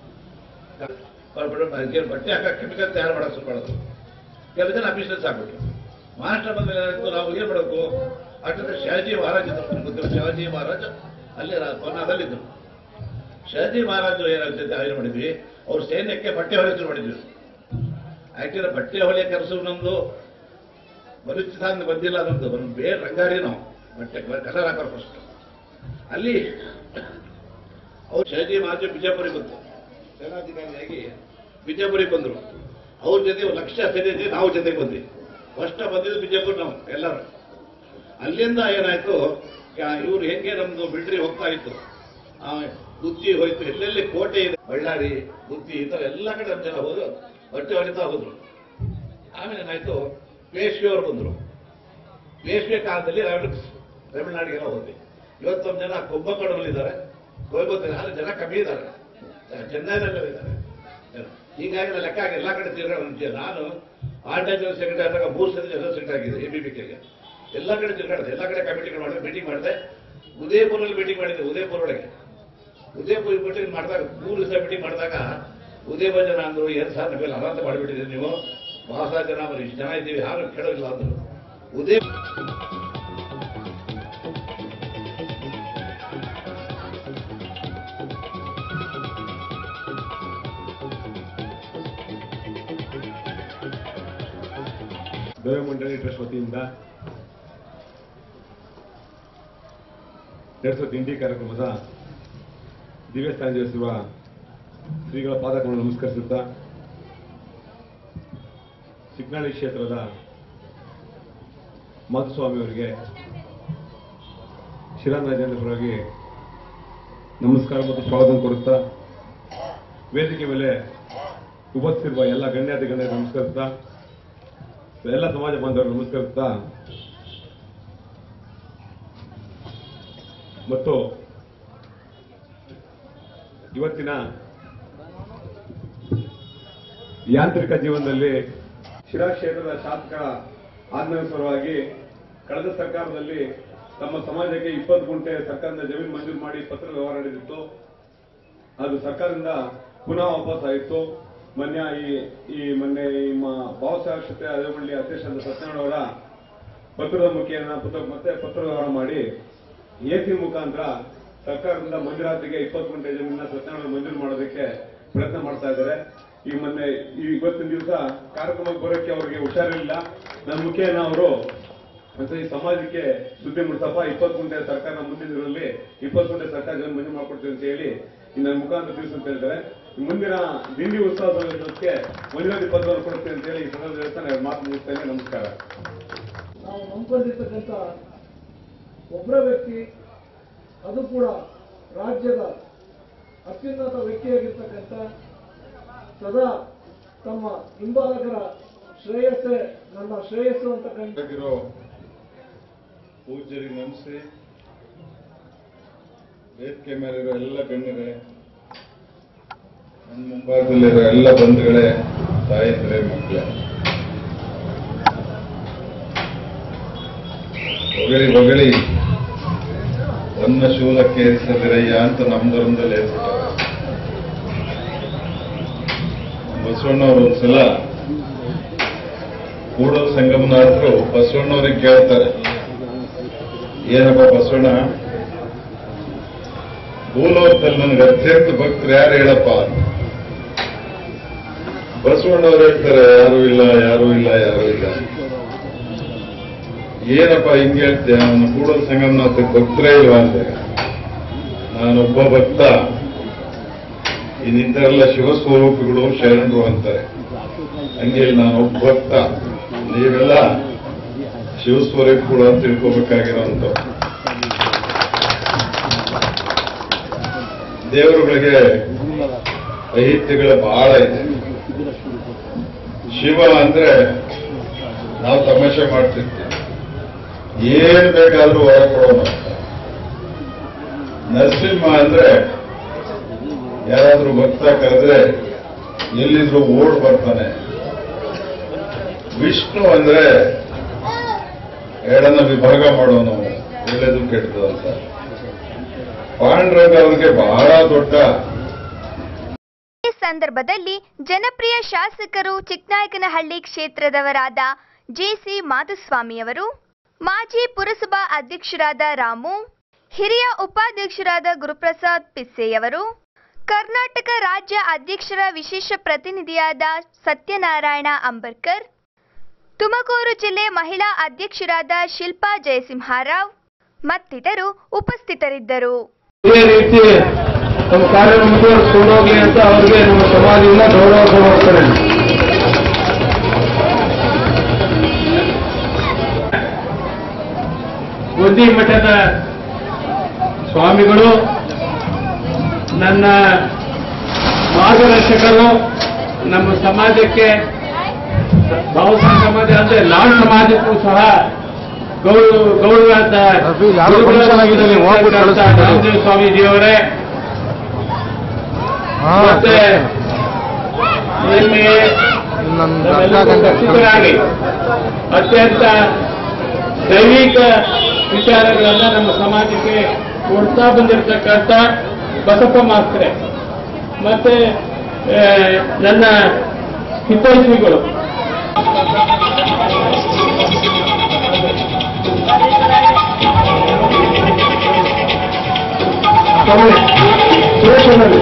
ಕ- ಬಟ್ಟೆ ಹಾಕ ಕೆಮಿಕಲ್ ತಯಾರು ಮಾಡೋಕೆ ಶುರು ಮಾಡೋದು ಕೆಲವು ಜನ ಅಫಿಷಿಯಲ್ಸ್ ಆಗ್ಬಿಟ್ರು ಮಹಾರಾಷ್ಟ್ರ ಬಂದ್ಮೇಲೆ ಏನಾಯ್ತು ನಾವು ಏನ್ ಮಾಡಬೇಕು ಅಷ್ಟೊಂದು ಶಿವಾಜಿ ಮಹಾರಾಜ್ ಇದ್ರು ನಿಮ್ಗೆ ಗೊತ್ತಿರೋ ಶಿವಾಜಿ ಮಹಾರಾಜ್ ಅಲ್ಲಿ ರಾ- ಪನ್ನಾದಲ್ಲಿದ್ರು ಶಿವಾಜಿ ಮಹಾರಾಜ್ ಏನಾಗ್ತೈತೆ ಏನು ಮಾಡಿದ್ವಿ ಅವ್ರ ಸೈನ್ಯಕ್ಕೆ ಬಟ್ಟೆ ಹೊಲೆ ಶುರು ಮಾಡಿದ್ವಿ ಆಕ್ಚುಲಿ ಬಟ್ಟೆ ಹೊಲೆ ಕೆಲಸ ನಮ್ದು ಬಲೂಚಿಸ್ತಾನ ಬಂದಿಲ್ಲ ನಮ್ದು ಒಂದು ಬೇರೆ ರಂಗಾರಿ ನಾವು ಬಟ್ಟೆ ಕಲರ್ ಹಾಕೋರು ಫಸ್ಟ್ ಅಲ್ಲಿ ಅವ್ರು ಶಿವಾಜಿ ಮಹಾರಾಜ್ ಬಿಜಾಪುರಿಗೆ ಬಂತು ಸೇನಾಧಿಕಾರಿಯಾಗಿ ಬಿಜಾಪುರಿಗೆ ಬಂದರು ಅವ್ರ ಜೊತೆ ಒಂದು ಲಕ್ಷ ಸೈನ್ಯ ಜೊತೆ ನಾವು ಜೊತೆಗೆ ಬಂದ್ವಿ ಫಸ್ಟ್ ಬಂದಿದ್ದು ಬಿಜಾಪುರ ನಾವು ಎಲ್ಲರೂ ಅಲ್ಲಿಂದ ಏನಾಯ್ತು ಇವ್ರು ಹೆಂಗೆ ನಮ್ದು ಮಿಲಿಟರಿ ಹೋಗ್ತಾ ಇತ್ತು ಆ, ಬುತ್ತಿ ಹೋಯ್ತು ಎಲ್ಲೆಲ್ಲಿ ಕೋಟೆ ಇದೆ ಬಳ್ಳಾರಿ ಬುತ್ತಿ ಈ ಥರ ಎಲ್ಲ ಕಡೆ ನಮ್ಮ ಜನ ಹೋದ್ರು ಬಟ್ಟೆ ಹೊಡಿತಾ ಹೋದ್ರು ಆಮೇಲೆ ಏನಾಯ್ತು ಪೇಶ್ವೆಯವರು ಬಂದರು ಪೇಶ್ವೆ ಕಾಲದಲ್ಲಿ ನಾವು ತಮಿಳುನಾಡಿಗೆಲ್ಲ ಹೋದ್ವಿ ಇವತ್ತೊಂದು ಜನ ಕುಂಭಕೋಣದಲ್ಲಿದ್ದಾರೆ ಕೋಯಂಬತ್ತೂರು ಆದರೆ ಜನ ಕಮ್ಮಿ ಇದ್ದಾರೆ ಚೆನ್ನೈನಲ್ಲೂ ಇದ್ದಾರೆ ಜನ. ಹೀಗಾಗಿ ನಾನು ಲೆಕ್ಕ ಹಾಕಿ ಎಲ್ಲ ಕಡೆ ತಿರ್ಗಾಡ ನಾನು ಆರ್ಡೇ ಜನರಲ್ ಸೆಕ್ರೆಟರಿ ಆದಾಗ ಮೂರು ಸತಿ ಜನರಲ್ ಸೆಕ್ರೆಟರಿ ಆಗಿದೆ ಎ ಬಿ ಬಿ ಕೆಗೆ ಎಲ್ಲ ಕಡೆ ತಿರ್ಗಾಡಿದೆ ಎಲ್ಲ ಕಡೆ ಕಮಿಟಿಗಳು ಮಾಡಿದೆ ಮೀಟಿಂಗ್ ಮಾಡಿದೆ ಉದಯಪುರಲ್ಲಿ ಮೀಟಿಂಗ್ ಮಾಡಿದೆ ಉದಯಪುರ ಒಳಗೆ ಉದಯಪುರ ಮೀಟಿಂಗ್ ಮಾಡಿದಾಗ ಮೂರು ದಿವಸ ಮೀಟಿಂಗ್ ಮಾಡಿದಾಗ ಉದಯಪುರ ಜನ ಅಂದ್ರು ಏನ್ ಸರ್ ನಮಗೆ ಅನಾಥ ಮಾಡಿಬಿಟ್ಟಿದ್ದೀರಿ ನೀವು ಬಹಳ ಜನ ಬರೀ ಇಷ್ಟು ಜನ ಇದ್ದೀವಿ ಯಾರು ಕೇಳೋದಿಲ್ಲ ಅಂದ್ರು ಉದಯ ದೈವ ಮಂಡಳಿ ಟ್ರಸ್ಟ್ ವತಿಯಿಂದ ನಡೆಸುವ ತಿಂಡಿ ಕಾರ್ಯಕ್ರಮದ ದಿವ್ಯ ಸ್ಥಾನ ಜಯಿಸಿರುವ ಶ್ರೀಗಳ ಪಾದಕವನ್ನು ನಮಸ್ಕರಿಸುತ್ತಾ ಚಿಕ್ಕನಾಳಿ ಕ್ಷೇತ್ರದ ಮಾಧುಸ್ವಾಮಿಯವರಿಗೆ ಶಿರಾರಾಜೇಂದ್ರ ಪರವಾಗಿ ನಮಸ್ಕಾರ ಮತ್ತು ಸ್ವಾಗತ ಕೋರುತ್ತಾ ವೇದಿಕೆ ಮೇಲೆ ಉಪಸ್ಥಿತಿರುವ ಎಲ್ಲ ಗಣ್ಯಾತಿ ಗಣ್ಯರು ನಮಸ್ಕರಿಸ್ತಾ ಎಲ್ಲ ಸಮಾಜ ಬಾಂಧವರು ನಮಸ್ಕರಿಸ್ತಾ ಮತ್ತು ಇವತ್ತಿನ ಯಾಂತ್ರಿಕ ಜೀವನದಲ್ಲಿ ಶಿರಾ ಕ್ಷೇತ್ರದ ಶಾಸಕರ ಆಜ್ಞಾನುಸಾರವಾಗಿ ಕಳೆದ ಸರ್ಕಾರದಲ್ಲಿ ತಮ್ಮ ಸಮಾಜಕ್ಕೆ ಇಪ್ಪತ್ತು ಗುಂಟೆ ಸರ್ಕಾರದಿಂದ ಜಮೀನು ಮಂಜೂರು ಮಾಡಿ ಪತ್ರ ವ್ಯವಹಾರ ನಡೆದಿತ್ತು ಅದು ಸರ್ಕಾರದಿಂದ ಪುನಃ ವಾಪಸ್ ಆಯಿತು ಮೊನ್ನೆ ಈ ಈ ಮೊನ್ನೆ ನಿಮ್ಮ ಭಾವಸಾರ ಕ್ಷೇತ್ರ ಅದೇಮಳ್ಳಿ ಅಧ್ಯಕ್ಷರಾದ ಸತ್ಯನಾರಾಯಣ ಅವರ ಪತ್ರದ ಮುಖೇನ ಪತ್ರ ಮತ್ತೆ ಪತ್ರ ವ್ಯವಹಾರ ಮಾಡಿ ಎ ಸಿ ಮುಖಾಂತರ ಸರ್ಕಾರದಿಂದ ಮಂಜೂರಾತಿಗೆ ಇಪ್ಪತ್ತು ಗುಂಟೆ ಜಮೀನ ಸತ್ಯನಾರಾಯಣ ಮಂಜೂರು ಮಾಡೋದಕ್ಕೆ ಪ್ರಯತ್ನ ಮಾಡ್ತಾ ಇದ್ದಾರೆ ಈ ಮೊನ್ನೆ ಈ ಇವತ್ತಿನ ದಿವಸ ಕಾರ್ಯಕ್ರಮಕ್ಕೆ ಬರೋಕ್ಕೆ ಅವರಿಗೆ ಹುಷಾರಿಲ್ಲ ನನ್ನ ಮುಖೇನ ಅವರು ಮತ್ತೆ ಈ ಸಮಾಜಕ್ಕೆ ಸುದ್ದಿ ಮುಡ್ಸಪ್ಪ ಇಪ್ಪತ್ತು ಗುಂಟೆ ಸರ್ಕಾರ ಮುಂದಿನ ದಿನದಲ್ಲಿ ಇಪ್ಪತ್ತು ಗುಂಟೆ ಸರ್ಕಾರ ಜನ ಮಂಜೂರು ಮಾಡ್ಕೊಡ್ತೀವಿ ಅಂತ ಹೇಳಿ ಈ ನನ್ನ ಮುಖಾಂತರ ತಿಳಿಸು ಅಂತ ಹೇಳ್ತಾರೆ ಮುಂದಿನ ದಿಂಡಿ ಉತ್ಸವ ಸಮಾವೇಶಕ್ಕೆ ಮಂಜೂರಾತಿ ಪತ್ರವನ್ನು ಕೊಡ್ತೀನಿ ಅಂತ ಹೇಳಿ ಈ ಸಂದರ್ಭದಲ್ಲಿ ನಾನು ಮಾತು ಮುಗಿಸ್ತೇನೆ ನಮಸ್ಕಾರ ನಾವು ನಂಬ್ಕೊಂಡಿರ್ತಕ್ಕಂಥ ಒಬ್ಬರ ವ್ಯಕ್ತಿ ಅದು ಕೂಡ ರಾಜ್ಯದ ಅತ್ಯುನ್ನತ ವ್ಯಕ್ತಿಯಾಗಿರ್ತಕ್ಕಂಥ ಸದಾ ತಮ್ಮ ಹಿಂಬಾಲಕರ ಶ್ರೇಯಸ್ಸೇ ನನ್ನ ಶ್ರೇಯಸ್ಸು ಅಂತಕ್ಕಂಥ ಆಗಿರೋ ಪೂಜ್ಯರಿಗೆ ನಮಿಸಿ ವೇದಿಕೆ ಮೇಲಿರೋ ಎಲ್ಲ ಗಣ್ಯರೇ ನನ್ನ ಮುಂಭಾಗದಲ್ಲಿರೋ ಎಲ್ಲ ಬಂಧುಗಳೇ ತಾಯಂದಿರೇ ಮಕ್ಕಳೇ ಹೊಗಳಿ ಹೊಗಳಿ ಒನ್ನ ಶೂಲಕ್ಕೆ ಏರಿಸದಿರಯ್ಯ ಅಂತ ನಮ್ದೊಂದಲ್ಲಿ ಏರ್ಬಿಟ್ಟಾರೆ ಬಸವಣ್ಣವ್ರು ಒಂದ್ಸಲ ಕೂಡಲ ಸಂಗಮನಾಥರು ಬಸವಣ್ಣವ್ರಿಗೆ ಕೇಳ್ತಾರೆ ಏನಪ್ಪ ಬಸವಣ್ಣ ಭೂಲೋಕದಲ್ಲಿ ನನಗೆ ಅತ್ಯಂತ ಭಕ್ತರು ಯಾರು ಹೇಳಪ್ಪ ಅಂತ. ಬಸವಣ್ಣವ್ರು ಹೇಳ್ತಾರೆ ಯಾರು ಇಲ್ಲ ಯಾರು ಇಲ್ಲ ಯಾರು ಇಲ್ಲ ಏನಪ್ಪ ಹಿಂಗೆ ಹೇಳ್ತೀಯ ನನ್ನ ಕೂಡಲ ಸಂಗಮನಾಥಕ್ಕೆ ಭಕ್ತರೇ ಇಲ್ವಾ ಅಂತ ನಾನೊಬ್ಬ ಭಕ್ತ ಇನ್ನಿದ್ದರೆಲ್ಲ ಶಿವಸ್ವರೂಪಿಗಳು ಶರಣರು ಅಂತಾರೆ ಹಂಗೆ ನಾನು ಒಬ್ಬ ಭಕ್ತ ನೀವೆಲ್ಲ ಶಿವಸ್ವರೂಪಿಗಳು ಅಂತ ತಿಳ್ಕೋಬೇಕಾಗಿರೋಂಥ ದೇವರುಗಳಿಗೆ ಐತಿಹ್ಯಗಳ ಬಹಳ ಇದೆ ಶಿವ ಅಂದ್ರೆ ನಾವು ತಮಾಷೆ ಮಾಡ್ತಿರ್ತೀವಿ ಏನ್ ಬೇಕಾದ್ರೂ ಹೊರ ಕೊಡೋಣ ನರಸಿಂಹ ಅಂದ್ರೆ ಯಾರಾದ್ರೂ ಭಕ್ತ ಕರೆದ್ರೆ ಎಲ್ಲಿದ್ರು ಓಡ್ ಬರ್ತಾನೆ ವಿಷ್ಣು ಅಂದ್ರೆ ಎಡನ ವಿಭಾಗ ಮಾಡೋನು ಒಳ್ಳೇದು ಕೆಟ್ಟದು ಅಂತ ಪಾಂಡುರಂಗ ಅವ್ರಿಗೆ ಬಹಳ ದೊಡ್ಡ ಈ ಸಂದರ್ಭದಲ್ಲಿ ಜನಪ್ರಿಯ ಶಾಸಕರು ಚಿಕ್ಕನಾಯಕನಹಳ್ಳಿ ಕ್ಷೇತ್ರದವರಾದ ಜೆಸಿ ಮಾಧುಸ್ವಾಮಿಯವರು ಮಾಜಿ ಪುರಸಭಾ ಅಧ್ಯಕ್ಷರಾದ ರಾಮು ಹಿರಿಯ ಉಪಾಧ್ಯಕ್ಷರಾದ ಗುರುಪ್ರಸಾದ್ ಪಿಸ್ಸೆಯವರು ಕರ್ನಾಟಕ ರಾಜ್ಯ ಅಧ್ಯಕ್ಷರ ವಿಶೇಷ ಪ್ರತಿನಿಧಿಯಾದ ಸತ್ಯನಾರಾಯಣ ಅಂಬರ್ಕರ್ ತುಮಕೂರು ಜಿಲ್ಲೆ ಮಹಿಳಾ ಅಧ್ಯಕ್ಷರಾದ ಶಿಲ್ಪಾ ಜಯಸಿಂಹಾರಾವ್ ಮತ್ತಿತರರು ಉಪಸ್ಥಿತರಿದ್ದರು ಇದೇ ರೀತಿ ನಮ್ಮ ಕಾರ್ಯ ಮುಂದುವರಿಸಿಕೊಂಡು ಹೋಗ್ಲಿ ಅಂತ ಅವರಿಗೆ ನಮ್ಮ ಸಮಾಜದಿಂದ ಗೌರವ ಸಮರ್ಪಣೆ ಬುದ್ಧಿ ಮಠದ ಸ್ವಾಮಿಗಳು ನನ್ನ ಮಾರ್ಗದರ್ಶಕರು ನಮ್ಮ ಸಮಾಜಕ್ಕೆ ಬಹುಸಂಖ್ಯ ಸಮಾಜ ಅಂದ್ರೆ ಲಾಲ್ ಸಮಾಜಕ್ಕೂ ಸಹ ಗೌರವ ಗೌರವಾದ ಯಾರೋ function ಆಗಿದೆ, ನೀವು ಹೋಗ್ಬಿಟ್ಟು ಕಳಿಸ್ಬಿಡಿ. ರಾಮದೇವ್ ಸ್ವಾಮೀಜಿಯವರೇ ಮತ್ತೆ ಇಲ್ಲಿ ನಮ್ಮೆಲ್ಲರಿಗೂ ಪರಿಚಿತರಾಗಿ ಅತ್ಯಂತ ದೈವಿಕ ವಿಚಾರಗಳನ್ನ ನಮ್ಮ ಸಮಾಜಕ್ಕೆ ಕೊಡ್ತಾ ಬಂದಿರತಕ್ಕಂಥ ಬಸಪ್ಪ ಮಾಸ್ತ್ರೆ ಮತ್ತೆ ಆ, ನನ್ನ ಹಿತೈಷಿಗಳು ಸುರೇಶನಲ್ಲಿ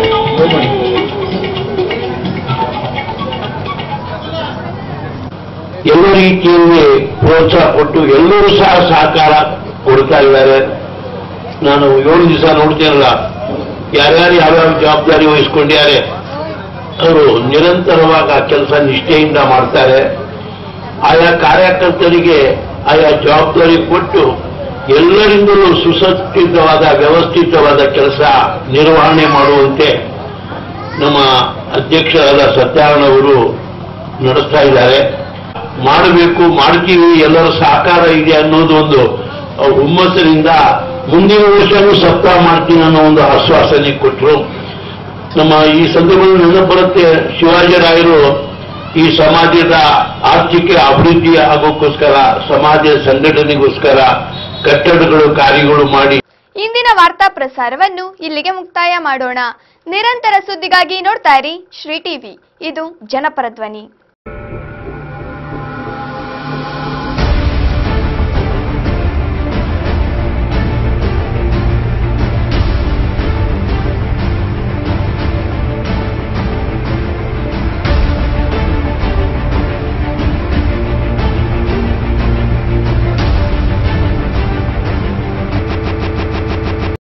ಎಲ್ಲ ರೀತಿಯಲ್ಲಿ ಪ್ರೋತ್ಸಾಹ ಕೊಟ್ಟು ಎಲ್ಲರೂ ಸಹ ಸಹಕಾರ ಕೊಡ್ತಾ ಇದ್ದಾರೆ ನಾನು ಏಳು ದಿವಸ ನೋಡ್ತೀನಲ್ಲ ಯಾರ್ಯಾರು ಯಾವ್ಯಾವ ಜವಾಬ್ದಾರಿ ವಹಿಸ್ಕೊಂಡಿದ್ದಾರೆ ಅವರು ನಿರಂತರವಾಗಿ ಆ ಕೆಲಸ ನಿಷ್ಠೆಯಿಂದ ಮಾಡ್ತಾರೆ ಆಯಾ ಕಾರ್ಯಕರ್ತರಿಗೆ ಆಯಾ ಜವಾಬ್ದಾರಿ ಕೊಟ್ಟು ಎಲ್ಲರಿಂದಲೂ ಸುಸಜ್ಜಿತವಾದ ವ್ಯವಸ್ಥಿತವಾದ ಕೆಲಸ ನಿರ್ವಹಣೆ ಮಾಡುವಂತೆ ನಮ್ಮ ಅಧ್ಯಕ್ಷರಾದ ಸತ್ಯನಾರಾಯಣವರು ನಡೆಸ್ತಾ ಇದ್ದಾರೆ ಮಾಡಬೇಕು ಮಾಡ್ತೀವಿ ಎಲ್ಲರ ಸಹಕಾರ ಇದೆ ಅನ್ನೋದು ಒಂದು ಹುಮ್ಮಸ್ಸಿನಿಂದ ಮುಂದಿನ ವರ್ಷನೂ ಸಪ್ತಾಹ ಮಾಡ್ತೀನಿ ಅನ್ನೋ ಒಂದು ಆಶ್ವಾಸನೆ ಕೊಟ್ಟರು ನಮ್ಮ ಈ ಸಂದರ್ಭದಲ್ಲಿ ನೆನಪು ಬರುತ್ತೆ ಶಿವಾಜಿರಾಯರು ಈ ಸಮಾಜದ ಆರ್ಥಿಕ ಅಭಿವೃದ್ಧಿ ಆಗೋಕ್ಕೋಸ್ಕರ ಸಮಾಜ ಸಂಘಟನೆಗೋಸ್ಕರ ಕಟ್ಟಡಗಳು ಕಾರ್ಯಗಳು ಮಾಡಿ ಇಂದಿನ ವಾರ್ತಾ ಪ್ರಸಾರವನ್ನು ಇಲ್ಲಿಗೆ ಮುಕ್ತಾಯ ಮಾಡೋಣ ನಿರಂತರ ಸುದ್ದಿಗಾಗಿ ನೋಡ್ತಾ ಇರಿ ಶ್ರೀ ಟಿವಿ ಇದು ಜನಪರ ಧ್ವನಿ